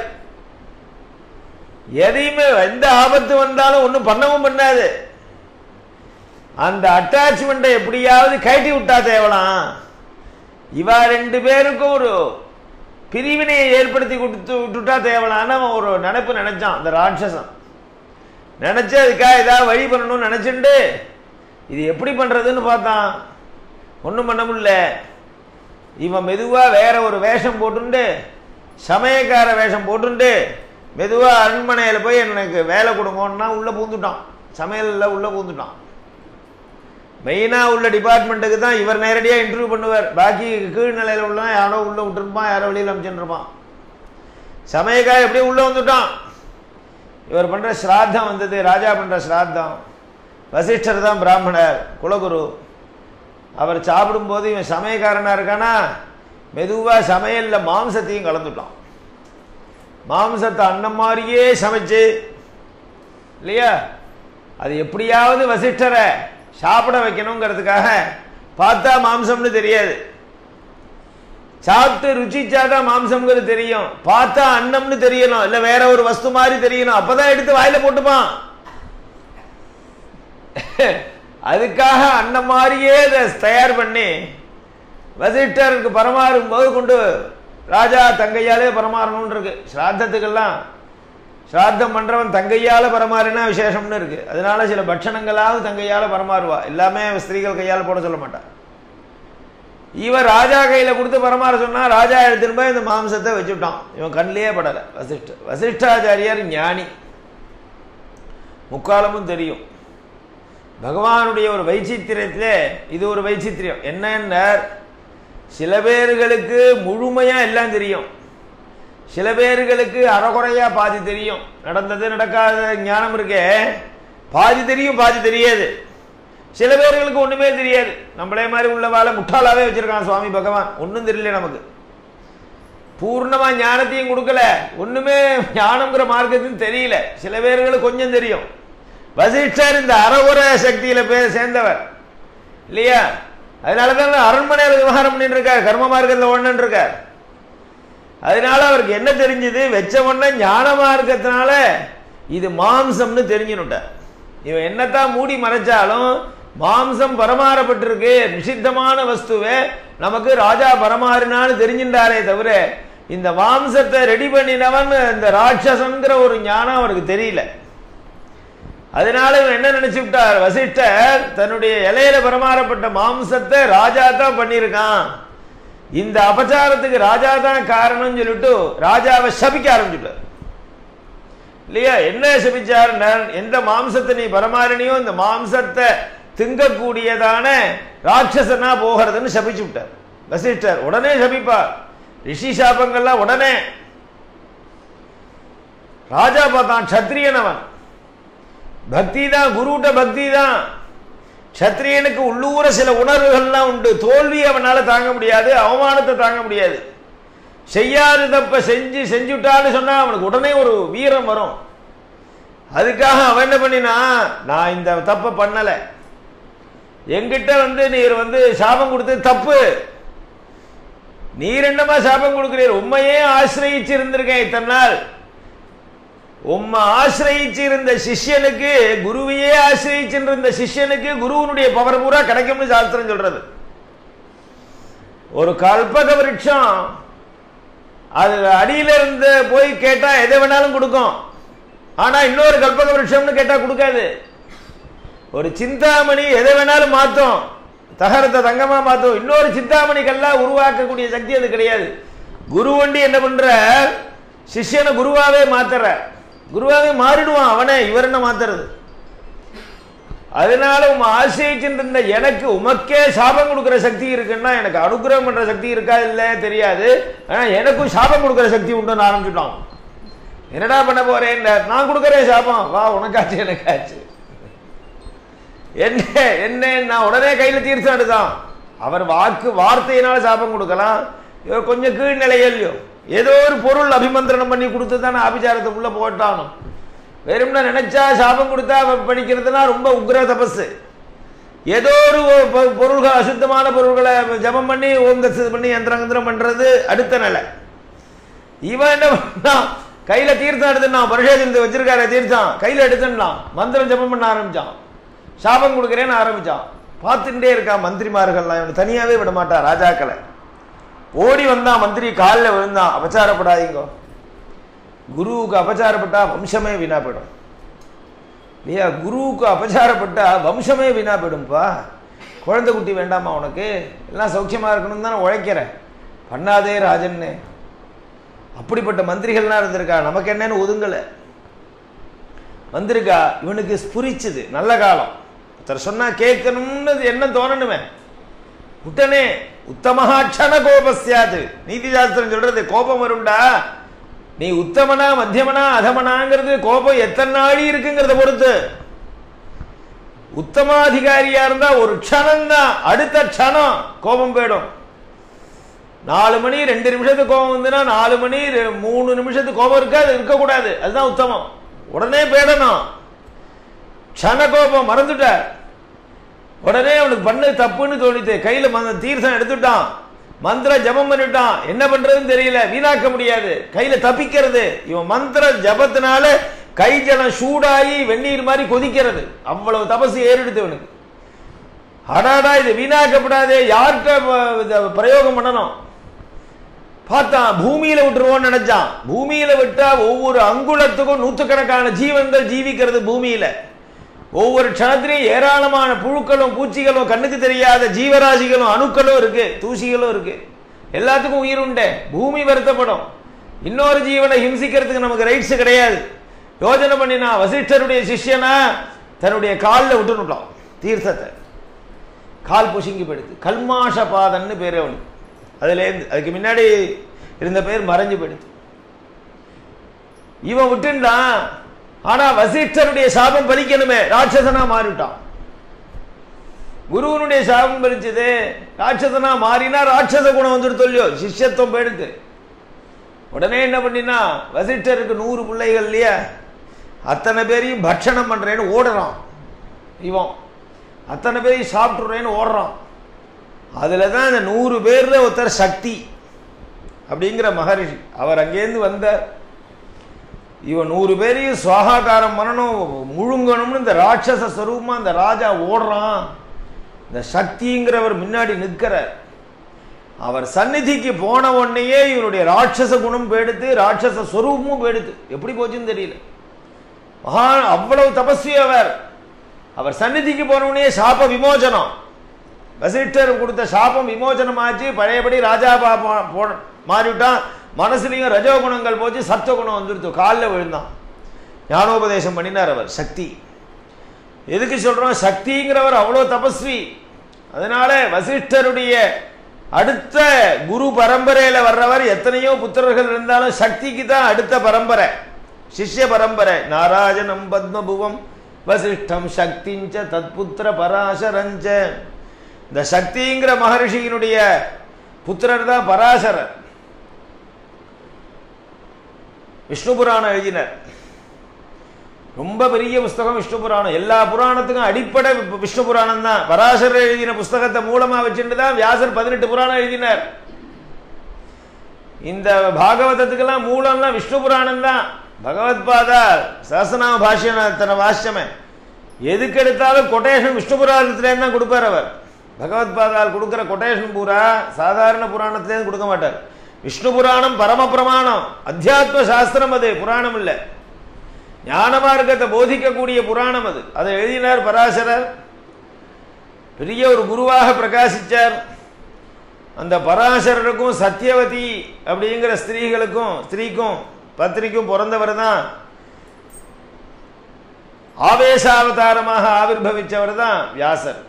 Speaker 1: எதையுமே எந்த ஆபத்து வந்தாலும் ஒன்றும் பண்ணவும் பண்ணாது அந்த அட்டாச்மெண்ட்டை எப்படியாவது கட்டி விட்டா தேவலாம் இவா ரெண்டு பேருக்கும் ஒரு பிரிவினையை ஏற்படுத்தி கொடுத்து விட்டுட்டா தேவலான்னு அவன் ஒரு நினைப்பு நினைச்சான் அந்த ராட்சசன் நினைச்சு அதுக்காக ஏதாவது வழி பண்ணணும்னு நினைச்சுண்டு இது எப்படி பண்றதுன்னு பார்த்தான் ஒன்றும் பண்ண முடியல இவன் மெதுவா வேற ஒரு வேஷம் போட்டுண்டு சமயக்கார வேஷம் போட்டுண்டு மெதுவா அரண்மனையில் போய் எனக்கு வேலை கொடுங்கன்னா உள்ள பூந்துட்டான் சமையலில் உள்ள பூந்துட்டான் மெயினாக உள்ள டிபார்ட்மெண்ட்டுக்கு தான் இவர் நேரடியாக இன்டர்வியூ பண்ணுவார் பாக்கி கீழ் நிலையில் உள்ள யாரோ உள்ள விட்டுருப்பான் யாரோ வெளியில் அமைச்சுருப்பான் சமயக்கார எப்படியும் உள்ள வந்துட்டான் இவர் பண்ற ஸ்ராத்தம் வந்தது ராஜா பண்ற ஸ்ராத்தம் வசிஷ்டர் தான் பிராமணர் குலகுரு அவர் சாப்பிடும்போது இவன் சமயக்காரனா இருக்கானா மெதுவா சமையல்ல மாம்சத்தையும் கலந்துட்டான் மாம்சத்தை அன்னம் மாதிரியே சமைச்சு இல்லையா அது எப்படியாவது வசிஷ்டரை சாப்பிட வைக்கணுங்கிறதுக்காக பார்த்தா மாம்சம்னு தெரியாது சாப்பிட்டு ருச்சிச்சாதான் மாம்சம்ங்கிறது தெரியும் பார்த்தா அன்னம்னு தெரியணும் இல்ல வேற ஒரு வஸ்து மாதிரி தெரியணும் அப்பதான் எடுத்து வாயில போட்டுப்பான் அதுக்காக அன்னம் மாதிரியே இதை தயார் பண்ணி வசிஷ்டருக்கு பரமாறும் போது கொண்டு ராஜா தங்கையாலே பரமாறணும்னு இருக்கு ஸ்ராத்தத்துக்கெல்லாம் ஸ்ராத்தம் பண்றவன் தங்கையால பரமாறினா விசேஷம்னு இருக்கு அதனால சில பட்சணங்களாவது தங்கையால பரமாறுவா எல்லாமே ஸ்திரீகள் கையால போட சொல்ல மாட்டான் இவன் ராஜா கையில கொடுத்து பரமாற சொன்னா ராஜா எடுத்துன்னு போய் இந்த மாம்சத்தை வச்சுட்டான் இவன் கண்ணிலேயே படல வசிஷ்ட வசிஷ்டாச்சாரியார் ஞானி முக்காலமும் தெரியும் பகவானுடைய ஒரு வைச்சித்திரத்திலே இது ஒரு வைச்சித்திரியம் என்னன்னா சில பேர்களுக்கு முழுமையா எல்லாம் தெரியும் சில பேர்களுக்கு அறகுறையா பாதி தெரியும் நடந்தது நடக்காத ஞானம் இருக்கே பாதி தெரியும் பாதி தெரியாது சில பேர்களுக்கு ஒண்ணுமே தெரியாது நம்மளே மாதிரி உள்ளவாளை முட்டாளாவே வச்சிருக்கான் சுவாமி பகவான் ஒன்றும் தெரியல நமக்கு பூர்ணமா ஞானத்தையும் கொடுக்கல ஒண்ணுமே ஞானம்ங்கிற மார்க்கத்தையும் தெரியல சில பேர்களுக்கு கொஞ்சம் தெரியும் வசிஷ்டர் இந்த அறகுற சக்தியில பேர் சேர்ந்தவர் இல்லையா அதனாலதான் அரண்மனையில் விவகாரம் பண்ணிட்டு இருக்கார் கர்ம மார்க்கத்தில் ஒண்ணு இருக்கார் அதனால அவருக்கு என்ன தெரிஞ்சது வச்ச உடனே ஞான மார்க்கத்தினால இது மாம்சம்னு தெரிஞ்சுனுட்டார் இவன் என்னத்தான் மூடி மறைச்சாலும் மாம்சம் பரமாறப்பட்டிருக்கு நிஷித்தமான வஸ்துவே நமக்கு ராஜா பரமாறினான்னு தெரிஞ்சின்றாரே தவிர இந்த மாம்சத்தை ரெடி பண்ணினவன் இந்த ராட்சசங்கிற ஒரு ஞானம் அவருக்கு தெரியல அதனால இவன் என்ன நினைச்சு விட்டார் வசிஷ்டர் தன்னுடைய இலையில பரமாறப்பட்ட மாம்சத்தை ராஜா தான் பண்ணியிருக்கான் இந்த அபச்சாரத்துக்கு ராஜா தான் காரணம் சொல்லிட்டு ராஜாவை சபிக்க ஆரம்பிச்சுட்டார் இல்லையா என்ன சபிச்சார் எந்த மாம்சத்தை நீ பரமாரணியோ இந்த மாம்சத்தை திங்கக்கூடியதான ராட்சசனா போகிறதுன்னு சபிச்சு விட்டார் வசிஷ்டர் உடனே சபிப்பார் ரிஷி சாபங்கள்லாம் உடனே ராஜா பார்த்தான் சத்திரியன் அவன் பக்தி தான் குருட்ட பக்தி தான் சத்திரியனுக்கு உள்ளூர சில உணர்வுகள்லாம் உண்டு தோல்வி அவனால தாங்க முடியாது அவமானத்தை தாங்க முடியாது செய்யாத தப்ப செஞ்சு செஞ்சுட்டான்னு சொன்னா அவனுக்கு உடனே ஒரு வீரம் வரும் அதுக்காக அவன் என்ன பண்ணினா நான் இந்த தப்பை பண்ணல என்கிட்ட வந்து நீர் வந்து சாபம் கொடுத்தது தப்பு நீர் என்னமா சாபம் கொடுக்கிறீர் உண்மையே ஆசிரயிச்சு இருந்திருக்கேன் இத்தனை நாள் உம்மை ஆசிரயிச்சு இருந்த சிஷ்யனுக்கு குருவையே ஆசிரயிச்சு இருந்த சிஷ்யனுக்கு குருவனுடைய பவர் பூரா கிடைக்கும்னு சாஸ்திரம் சொல்றது ஒரு கல்பக விருட்சம் அது அடியில இருந்து போய் கேட்டா எதை வேணாலும் கொடுக்கும் ஆனா இன்னொரு கல்பக விருட்சம்னு கேட்டா கொடுக்காது ஒரு சிந்தாமணி எதை வேணாலும் மாத்தும் தகரத்தை தங்கமா மாத்தும் இன்னொரு சிந்தாமணி கல்லா உருவாக்கக்கூடிய சக்தி அது கிடையாது குரு வண்டி என்ன பண்ற சிஷ்யனை குருவாவே மாத்துற குருவாவே மாறிடுவான் அவனே இவர் என்ன மாத்துறது அதனால உம் ஆசிரியிச்சுட்டு இருந்த எனக்கு உமக்கே சாபம் கொடுக்கிற சக்தி இருக்குன்னா எனக்கு அனுகிரகம் பண்ற சக்தி இருக்கா இல்ல தெரியாது ஆனா எனக்கும் சாபம் கொடுக்கிற சக்தி உண்டுன்னு ஆரம்பிச்சுட்டான் என்னடா பண்ண போறேன் நான் கொடுக்கறேன் சாபம் வா உனக்காச்சு எனக்காச்சு என்ன என்ன நான் உடனே கையில தீர்த்தம் எடுத்தான் அவர் வாக்கு வார்த்தையினால சாபம் கொடுக்கலாம் இவர் கொஞ்சம் கீழ்நிலையல்லையோ ஏதோ ஒரு பொருள் அபிமந்திரணம் பண்ணி கொடுத்து தானே ஆபிச்சாரத்துக்குள்ள போட்டானோ வெறும்னா நினைச்சா சாபம் கொடுத்தா அவன் படிக்கிறதுனா ரொம்ப உக்ர தபஸ் ஏதோ ஒரு பொ- பொருள்கள் அசுத்தமான பொருள்களை ஜபம் பண்ணி ஓம் தத்து பண்ணி யந்திரங்கந்திரம் பண்றது அடுத்த நிலை இவன் என்ன பண்ணான் கையில தீர்த்தம் எடுத்துனான் பரிசேஜனத்தை வச்சிருக்காரு தீர்த்தம் கையில எடுத்துனான் மந்திரம் ஜபம் பண்ண ஆரம்பிச்சான் சாபம் கொடுக்குறேன்னு ஆரம்பிச்சான் பார்த்துட்டே இருக்கான் மந்திரிமார்கள்லாம் இவனை தனியாவே விட மாட்டான் ராஜாக்களை ஓடி வந்தான் மந்திரி காலில் விழுந்தான் அபச்சாரப்படாதீங்க குருவுக்கு அபச்சாரப்பட்டா வம்சமே வீணா போயிடும் இல்லையா குருவுக்கு அபச்சாரப்பட்டா வம்சமே வீணா போயிடும்பா குழந்தை குட்டி வேண்டாமா உனக்கு எல்லாம் சௌக்கியமா இருக்கணும் தானே உழைக்கிற பண்ணாதே ராஜன்னு அப்படிப்பட்ட மந்திரிகள்லாம் இருந்திருக்கா நமக்கு என்னன்னு ஒதுங்கலை வந்திருக்கா இவனுக்கு ஸ்புரிச்சுது நல்ல காலம் ஒருத்தர் சொன்னா கேட்கணும்னு என்ன தோணணுமே உடனே உத்தமஹா க்ஷண கோபஸ்யாது நீதி சாஸ்திரம் சொல்றது கோபம் வரும்டா நீ உத்தமனா மத்தியமனா அதமனாங்கிறது கோபம் எத்தனை நாடி இருக்குங்கிறத பொறுத்து உத்தமாதிகாரியா இருந்தா ஒரு க்ஷணம் தான் அடுத்த க்ஷணம் கோபம் போயிடும் நாலு மணி ரெண்டு நிமிஷத்துக்கு கோபம் வந்துன்னா நாலு மணி ரெ- மூணு நிமிஷத்துக்கு கோபம் இருக்காது இருக்கக்கூடாது அதுதான் உத்தமம் உடனே போயிடணும் க்ஷண கோபம் மறந்துட்ட உடனே அவனுக்கு பண்ணு தப்புன்னு தோணித்து கையில மந்த தீர்த்தம் எடுத்துட்டான் மந்திர ஜபம் பண்ணிட்டான் என்ன பண்றதுன்னு தெரியல வீணாக்க முடியாது கையில தப்பிக்கிறது இவன் மந்திர ஜபத்தினால கை ஜனம் சூடாகி வெந்நீர் மாதிரி கொதிக்கிறது அவ்வளவு தபசு ஏறெடுத்து இவனுக்கு அடாடா இது வீணாக்கப்படாதே யார்கிட்ட ப- இத பிரயோகம் பண்ணணும் பார்த்தான் பூமியில விட்டுருவோம்னு நினைச்சான் பூமியில விட்டா ஒவ்வொரு அங்குலத்துக்கும் நூற்றுக்கணக்கான ஜீவன்கள் ஜீவிக்கிறது பூமியில ஒவ்வொரு க்ஷணத்திலையும் ஏராளமான புழுக்களும் பூச்சிகளும் கண்ணுக்கு தெரியாத ஜீவராசிகளும் அணுக்களும் இருக்கு தூசிகளும் இருக்கு எல்லாத்துக்கும் உயிர் உண்டு பூமி வருத்தப்படும் இன்னொரு ஜீவனை ஹிம்சிக்கிறதுக்கு நமக்கு ரைட்ஸ் கிடையாது யோஜனை பண்ணினா வசிஷ்டருடைய சிஷ்யனா தன்னுடைய காலில் விட்டுனுட்டான் தீர்த்தத்தை கால் புசுங்கி போயிடுது கல்மாஷ பாதன்னு பேர் அவனுக்கு அதுலேருந்து அதுக்கு முன்னாடி இருந்த பேர் மறைஞ்சு போயிடுது இவன் விட்டுண்டான் ஆனா வசிஷ்டருடைய சாபம் பலிக்கணுமே ராட்சசனா மாறிட்டான் குருவனுடைய சாபம் பலிச்சது ராட்சசனா மாறினா ராட்சச குணம் வந்துட்டு சொல்லியோ சிஷ்யத்துவம் போயிடுது உடனே என்ன பண்ணினா வசிஷ்டருக்கு நூறு பிள்ளைகள் இல்லையா அத்தனை பேரையும் பட்சணம் பண்றேன்னு ஓடுறான் இவன் அத்தனை பேரையும் சாப்பிட்டுறேன்னு ஓடுறான் அதில் தான் அந்த நூறு பேர்ல ஒருத்தர் சக்தி அப்படிங்கிற மகரிஷி அவர் அங்கேருந்து வந்த இவன் நூறு பேரையும் சுவாகாகாரம் பண்ணணும் முழுங்கணும்னு இந்த ராட்சச ஸ்வரூபமா இந்த ராஜா ஓடுறான் இந்த சக்திங்கிறவர் முன்னாடி நிற்கிறார் அவர் சந்நிதிக்கு போன உடனேயே இவருடைய ராட்சச குணம் போயிடுத்து ராட்சச ஸ்வரூபமும் போயிடுத்து எப்படி போச்சுன்னு தெரியல மகா அவ்வளவு தபஸ்வி அவர் அவர் சந்நிதிக்கு போன உடனே சாப விமோசனம் வசிஷ்டர் கொடுத்த சாபம் விமோசனமாச்சு பழையபடி ராஜா பா- போ- போ- மாறிவிட்டான் மனசுலயும் ரஜோகுணங்கள் போச்சு சத்துவகுணம் வந்துடுத்து காலில் விழுந்தான் ஞானோபதேசம் பண்ணினார் அவர் சக்தி எதுக்கு சொல்றோம் சக்திங்கிறவர் அவ்வளோ தபஸ்வி அதனால வசிஷ்டருடைய அடுத்த குரு பரம்பரையில வர்றவர் எத்தனையோ புத்திரர்கள் இருந்தாலும் சக்திக்கு தான் அடுத்த பரம்பரை சிஷ்ய பரம்பரை நாராஜனம் பத்மபுவம் வசிஷ்டம் சக்திஞ்ச தத்புத்திர பராசரஞ்ச இந்த சக்திங்கிற மகர்ஷியினுடைய புத்திரர் தான் பராசரர் விஷ்ணு புராணம் எழுதினார் ரொம்ப பெரிய புஸ்தகம் விஷ்ணு புராணம் எல்லா புராணத்துக்கும் அடிப்படை வி- விஷ்ணு புராணம் தான் பராசரர் எழுதின புஸ்தகத்தை மூலமா வச்சுட்டு தான் வியாசர் பதினெட்டு புராணம் எழுதினார் இந்த பாகவதத்துக்கெல்லாம் மூலம்லாம் விஷ்ணு புராணம் தான் பகவத்பாதா சஹஸ்ரநாம பாஷ்யத்தனை வாசியமே எதுக்கு எடுத்தாலும் கொட்டேஷன் விஷ்ணு புராணத்திலேருந்து தான் கொடுப்பார் அவர் பகவத்பாதால் கொடுக்குற கொட்டேஷன் பூரா சாதாரண புராணத்திலேருந்து கொடுக்க மாட்டார் விஷ்ணு புராணம் பரம பிரமாணம் அத்தியாத்ம சாஸ்திரம் அது புராணம் இல்லை ஞான மார்க்கத்தை போதிக்கக்கூடிய புராணம் அது அதை எழுதினார் பராசரர் பெரிய ஒரு குருவாக பிரகாசிச்சார் அந்த பராசரருக்கும் சத்தியவதி அப்படிங்கிற ஸ்திரீகளுக்கும் ஸ்திரீக்கும் பத்திரிக்கும் பிறந்தவர் தான் ஆவேசாவதாரமாக ஆவிர்வவிச்சவர் தான் வியாசர்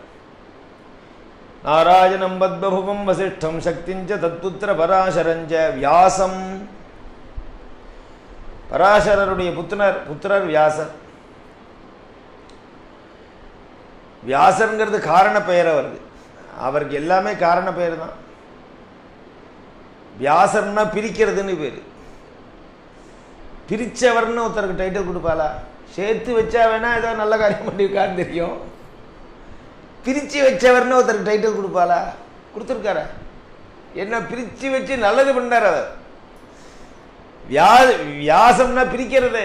Speaker 1: நாராயணம் பத்மபுவம் வசிஷ்டம் சக்திஞ்ச தத்புத்திர பராசரஞ்ச வியாசம் பராசரருடைய புத்திரர் புத்திரர் வியாசர் வியாசர்ங்கிறது காரண பெயர் அவருக்கு அவருக்கு எல்லாமே காரண பெயர் தான் வியாசர்னா பிரிக்கிறதுன்னு பேர் பிரிச்சவர்னு ஒருத்தருக்கு டைட்டில் கொடுப்பாளா சேர்த்து வச்சா வேணா ஏதோ நல்ல காரியம் பண்ணியிருக்கான்னு தெரியும் பிரிச்சு வச்சவர்னு ஒருத்தருக்கு டைட்டில் கொடுப்பாளா கொடுத்துருக்காரா என்ன பிரிச்சு வச்சு நல்லது பண்ணார் அவர் வியா வியாசம்னா பிரிக்கிறது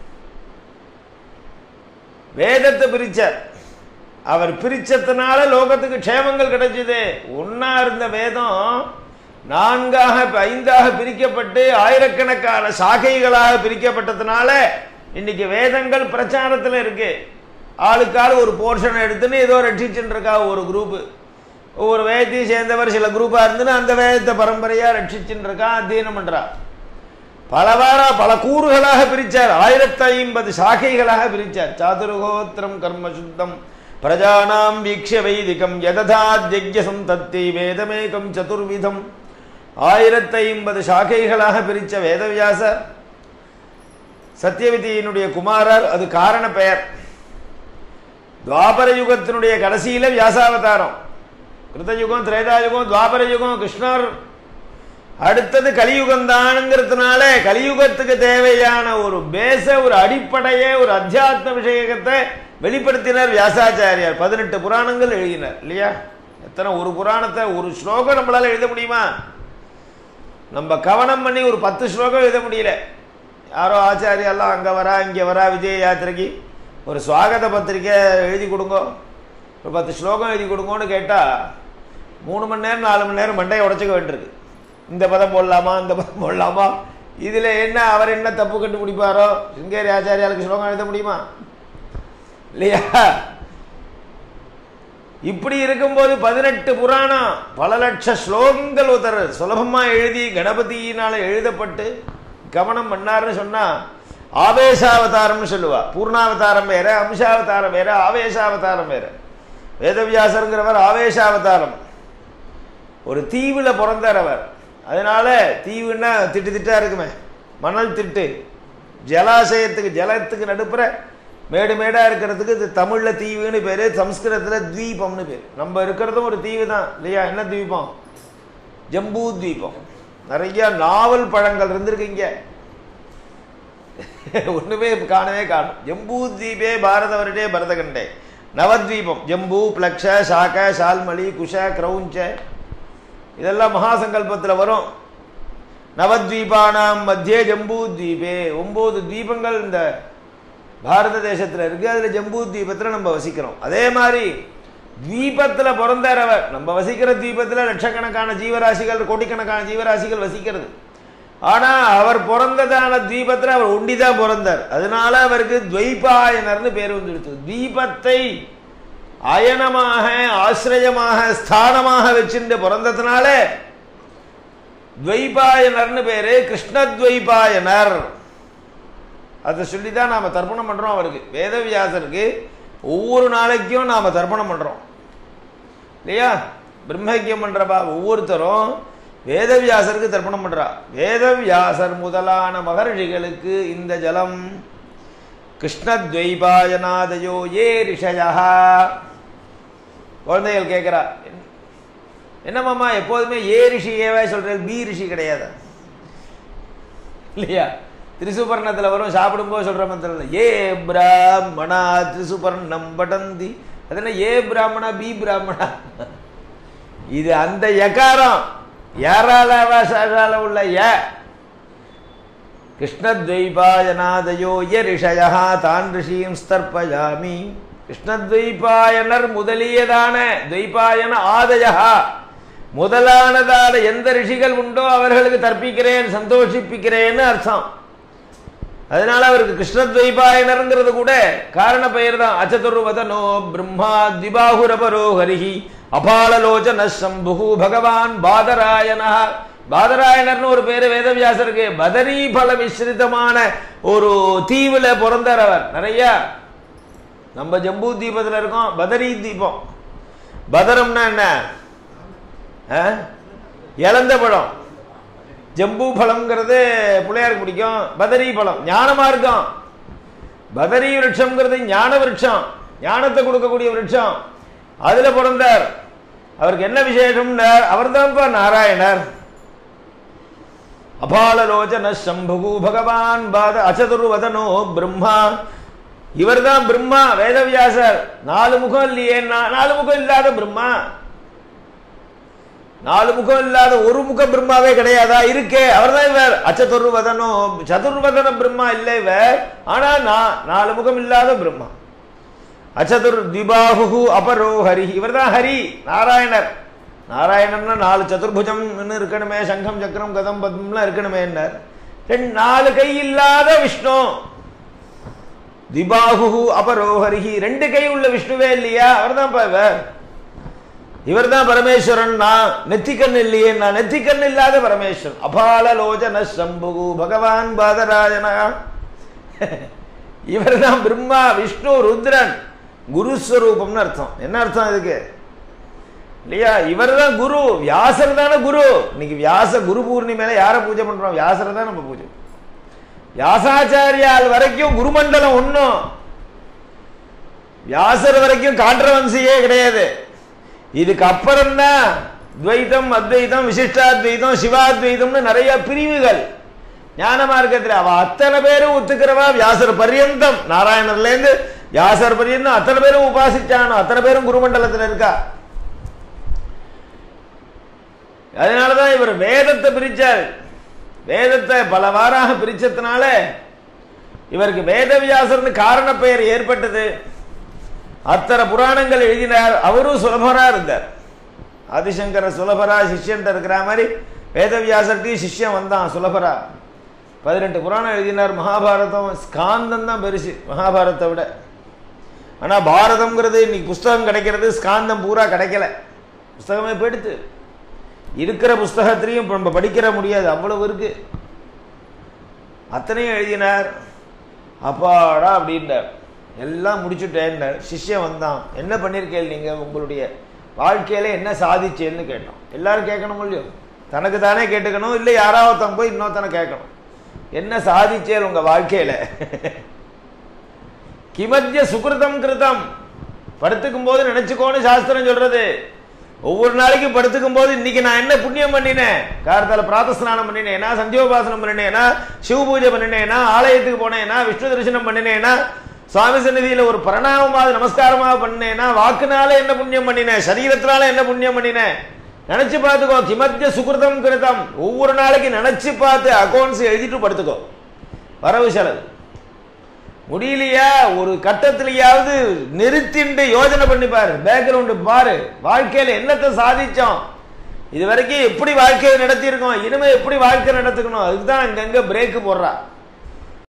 Speaker 1: வேதத்தை பிரிச்சார் அவர் பிரிச்சதுனால லோகத்துக்கு க்ஷேமங்கள் கிடைச்சது ஒன்னா இருந்த வேதம் நான்காக ஐந்தாக பிரிக்கப்பட்டு ஆயிரக்கணக்கான சாகைகளாக பிரிக்கப்பட்டதுனால இன்னைக்கு வேதங்கள் பிரச்சாரத்தில் இருக்கு ஆளுக்காள் ஒரு போர்ஷன் எடுத்துன்னு ஏதோ ரட்சிச்சுட்டு இருக்கா ஒரு குரூப் ஒவ்வொரு வேதத்தையும் சேர்ந்தவர் சில குரூப்பா இருந்துன்னு அந்த வேதத்தை பரம்பரையா ரட்சிச்சுட்டு இருக்கா அத்தியனம் பண்றா பலவாரா பல கூறுகளாக பிரிச்சார் ஆயிரத்தி ஐம்பது சாகைகளாக பிரிச்சார் சாதுர்கோத்திரம் கர்ம சுத்தம் பிரஜானாம் வீக்ஷ வைதிகம் யததாத்யஜம் தத்தி வேதமேகம் சதுர்விதம் ஆயிரத்தி ஐம்பது சாகைகளாக பிரிச்ச வேதவியாசர் சத்தியவதியினுடைய குமாரர் அது காரண பெயர் துவாபர யுகத்தினுடைய கடைசியில வியாசாவதாரம் கிருத்தயுகம் திரேதாயுகம் துவாபர யுகம் கிருஷ்ணர் அடுத்தது கலியுகம் தானுங்கிறதுனால கலியுகத்துக்கு தேவையான ஒரு பேச ஒரு அடிப்படையே ஒரு அத்தியாத்ம விஷயத்தை வெளிப்படுத்தினார் வியாசாச்சாரியார் பதினெட்டு புராணங்கள் எழுதினார் இல்லையா எத்தனை ஒரு புராணத்தை ஒரு ஸ்லோகம் நம்மளால எழுத முடியுமா நம்ம கவனம் பண்ணி ஒரு பத்து ஸ்லோகம் எழுத முடியல யாரோ ஆச்சாரியெல்லாம் அங்கே வரா இங்கே வரா விஜய யாத்திரைக்கு ஒரு சுவாகத பத்திரிக்கை எழுதி கொடுங்க ஒரு பத்து ஸ்லோகம் எழுதி கொடுங்கன்னு கேட்டால் மூணு மணி நேரம் நாலு மணி நேரம் மண்டையை உடச்சிக்க வேண்டியிருக்கு இந்த பதம் போடலாமா இந்த பதம் போடலாமா இதில் என்ன அவர் என்ன தப்பு கண்டுபிடிப்பாரோ சிங்கேரி ஆச்சாரியாளுக்கு ஸ்லோகம் எழுத முடியுமா இல்லையா இப்படி இருக்கும்போது பதினெட்டு புராணம் பல லட்ச ஸ்லோகங்கள் ஒருத்தர் சுலபமா எழுதி கணபதியினால எழுதப்பட்டு கவனம் பண்ணாருன்னு சொன்னா ஆவேசாவதாரம்னு சொல்லுவா பூர்ணாவதாரம் வேற அம்சாவதாரம் வேற ஆவேசாவதாரம் வேற வேதவியாசருங்கிறவர் ஆவேசாவதாரம் ஒரு தீவுல பிறந்தார் அவர் அதனால தீவுன்னா திட்டு திட்டா இருக்குமே மணல் திட்டு ஜலாசயத்துக்கு ஜலத்துக்கு நடுப்புற மேடு மேடா இருக்கிறதுக்கு இது தமிழ்ல தீவுன்னு பேரு சம்ஸ்கிருதத்துல தீபம்னு பேரு நம்ம இருக்கிறதும் ஒரு தீவு தான் இல்லையா என்ன தீபம் ஜம்பூ தீபம் நிறைய நாவல் பழங்கள் இருந்திருக்கு இங்க ஒண்ணுமே காணவே காணும் ஜம்பூ தீபே பாரத வருடே பரதகண்டே நவத்வீபம் ஜம்பூ பிளக்ஷ சாக சால்மலி குஷ கிரௌஞ்ச இதெல்லாம் மகாசங்கல்பத்தில் வரும் நவத்வீபானாம் மத்தியே ஜம்பூ தீபே ஒன்பது தீபங்கள் இந்த பாரத தேசத்தில் இருக்கு அதுல ஜம்பூ தீபத்தில் நம்ம வசிக்கிறோம் அதே மாதிரி தீபத்தில் பிறந்தார் அவர் நம்ம வசிக்கிற தீபத்தில் லட்சக்கணக்கான ஜீவராசிகள் கோடிக்கணக்கான ஜீவராசிகள் வசிக்கிறது ஆனா அவர் பிறந்ததான தீபத்தில் அவர் ஒண்டிதான் பிறந்தார் அதனால அவருக்கு துவைபாயனர்னு பேர் வந்துடுச்சு தீபத்தை அயனமாக ஆசிரியமாக ஸ்தானமாக வச்சுட்டு பிறந்ததுனால துவைபாயனர்னு பேரு கிருஷ்ணத்வைபாயனர் அதை சொல்லி தான் நாம தர்ப்பணம் பண்றோம் அவருக்கு வேதவியாசருக்கு ஒவ்வொரு நாளைக்கும் நாம தர்ப்பணம் பண்றோம் இல்லையா பிரம்மக்கியம் பண்றப்பா ஒவ்வொருத்தரும் வேதவியாசருக்கு தர்ப்பணம் பண்றா வேதவியாசர் முதலான மகர்ஷிகளுக்கு இந்த ஜலம் கிருஷ்ணத்வைபாயநாதயோ ஏ ரிஷயா குழந்தைகள் கேட்கிறா என்னமாமா எப்போதுமே ஏ ரிஷி ஏவா சொல்றது பி ரிஷி கிடையாது இல்லையா திரிசுபர்ணத்துல வரும் சாப்பிடும்போது சொல்ற மந்திரம் ஏ பிராமணா திரிசுபர்ணம் படந்தி அது என்ன ஏ பிராமணா பி பிராமணா இது அந்த யகாரம் யாரால சாரால உள்ள ய கிருஷ்ணத்வைபாயனாதயோ ய ரிஷயா தான் ரிஷியும் ஸ்தர்ப்பயாமி கிருஷ்ணத்வைபாயனர் முதலியதான துவைபாயன ஆதயா முதலானதான எந்த ரிஷிகள் உண்டோ அவர்களுக்கு தற்பிக்கிறேன் சந்தோஷிப்பிக்கிறேன்னு அர்த்தம் அதனால அவருக்கு கிருஷ்ணத்வைபாயனருங்கிறது கூட காரண பெயர் தான் அச்சதுர்வதனோ பிரம்மா திபாகுரபரோ ஹரிஹி அபாலலோச்சன சம்பு பகவான் பாதராயண பாதராயணர்னு ஒரு பேரு வேதவியாசருக்கு பதரி பல மிஸ்ரிதமான ஒரு தீவுல பிறந்தார் அவர் நிறைய நம்ம ஜம்பு தீபத்துல இருக்கோம் பதரி தீபம் பதரம்னா என்ன ஆ? இழந்த பழம் ஜம்பு பழம்ங்கிறது பிள்ளையாருக்கு பிடிக்கும் பதரி பழம் ஞானமா இருக்கும் பதரி விருட்சம்ங்கிறது ஞான விருட்சம் ஞானத்தை கொடுக்கக்கூடிய விருட்சம் அதுல பிறந்தார் அவருக்கு என்ன விசேஷம்னா அவர் தான்ப்பா நாராயணர் அபாலலோச்சன சம்பகு பகவான் பாத அச்சதுர்வதனோ பிரம்மா இவர்தான் பிரம்மா வேதவியாசர் நாலு முகம் இல்லையே நா- நாலு முகம் இல்லாத பிரம்மா நாலு முகம் இல்லாத ஒரு முக பிரம்மாவே கிடையாதா இருக்கே அவர்தான் இவர் அச்சதுர்வதனோ சதுர்வதன பிரம்மா இல்லை இவர் ஆனா நான் நாலு முகம் இல்லாத பிரம்மா அச்சதுர் திபாகு அபரோ ஹரி இவர்தான் ஹரி நாராயணர் நாராயணன்னா நாலு சதுர்புஜம்னு இருக்கணுமே சங்கம் சக்கரம் கதம் பத்மம்லாம் இருக்கணுமே ரெண்டு நாலு கை இல்லாத விஷ்ணு திபாகு அபரோ ஹரிஹி ரெண்டு கை உள்ள விஷ்ணுவே இல்லையா அவர்தான் இவர் இவர்தான் பரமேஸ்வரன் நான் நெத்திக்கண் இல்லையே நான் நெத்திக்கண் இல்லாத பரமேஸ்வரன் அபால லோச்சன சம்புகு பகவான் பாதராஜனா இவர்தான் பிரம்மா விஷ்ணு ருத்ரன் குருஸ்வரூபம்னு அர்த்தம் என்ன அர்த்தம் இதுக்கு இல்லையா இவர்தான் குரு வியாசர் தானே குரு இன்னைக்கு வியாச குரு பூர்ணிமையில யாரை பூஜை பண்றோம் வியாசரை தான் நம்ம பூஜை வியாசாச்சாரியால் வரைக்கும் குருமண்டலம் ஒண்ணும் வியாசர் வரைக்கும் கான்ட்ரவன்சியே கிடையாது இதுக்கு அப்புறம் தான் துவைதம் அத்வைதம் விசிஷ்டாத்வைதம் சிவாத்வைதம்னு நிறைய பிரிவுகள் ஞான மார்க்கத்தில் அவ அத்தனை பேரும் ஒத்துக்கிறவா வியாசர் பர்யந்தம் நாராயணர்ல இருந்து வியாசர் பர்யந்தம் அத்தனை பேரும் உபாசிச்சானோ அத்தனை பேரும் குருமண்டலத்தில் இருக்கா அதனாலதான் இவர் வேதத்தை பிரிச்சார் வேதத்தை பல வாராக பிரிச்சதுனால இவருக்கு வேதவியாசர்னு காரண பெயர் ஏற்பட்டது அத்தனை புராணங்கள் எழுதினார் அவரும் சுலபரா இருந்தார் ஆதிசங்கர சுலபரா சிஷ்யன் இருக்கிற மாதிரி வேதவியாசர்கிட்டையும் சிஷ்யன் வந்தான் சுலபரா பதினெட்டு புராணம் எழுதினார் மகாபாரதம் ஸ்காந்தம் தான் பெருசு மகாபாரதத்தை விட ஆனா பாரதம்ங்கிறது இன்னைக்கு புஸ்தகம் கிடைக்கிறது ஸ்காந்தம் பூரா கிடைக்கல புஸ்தகமே போயிடுத்து இருக்கிற புஸ்தகத்திலையும் இப்ப நம்ம படிக்கிற முடியாது அவ்வளவு இருக்கு அத்தனையும் எழுதினார் அப்பாடா அப்படின்றார் எல்லாம் முடிச்சுட்டேன்னார் சிஷ்யன் வந்தான் என்ன பண்ணியிருக்கேன் நீங்க உங்களுடைய வாழ்க்கையில என்ன சாதிச்சேன்னு கேட்டோம் எல்லாரும் கேட்கணும் இல்லையோ தனக்கு தானே கேட்டுக்கணும் இல்லை யாராவது போய் இன்னொருத்தனை கேட்கணும் என்ன சாதிச்சேன் உங்க வாழ்க்கையில கிமத்திய சுகிருதம் கிருதம் படுத்துக்கும் போது நினைச்சுக்கோன்னு சாஸ்திரம் சொல்றது ஒவ்வொரு நாளைக்கு படுத்துக்கும் போது இன்னைக்கு நான் என்ன புண்ணியம் பண்ணினேன் காரத்தால பிராத்தஸ்நானம் பண்ணினேனா சந்தியோபாசனம் பண்ணினேனா சிவ பூஜை பண்ணினேனா ஆலயத்துக்கு போனேனா விஷ்ணு தரிசனம் பண்ணினேனா சுவாமி சந்நிதியில ஒரு பிரணாமமாவது நமஸ்காரமாக பண்ணேனா வாக்குனால என்ன புண்ணியம் பண்ணினேன் சரீரத்தினால என்ன புண்ணியம் பண்ணினேன் நினைச்சு பார்த்துக்கோ கிமத்திய சுகிருதம் கிருதம் ஒவ்வொரு நாளைக்கு நினைச்சு பார்த்து அக்கௌண்ட்ஸ் எழுதிட்டு படுத்துக்கோ வரவு செலவு முடியலையா ஒரு கட்டத்திலேயாவது நிறுத்திண்டு யோசனை பண்ணி பாரு பேக்ரவுண்டு பாரு வாழ்க்கையில என்னத்தை சாதிச்சோம் இது வரைக்கும் எப்படி வாழ்க்கையை நடத்தியிருக்கோம் இனிமே எப்படி வாழ்க்கை நடத்துக்கணும் அதுக்கு தான் அங்கங்க பிரேக் போடுறா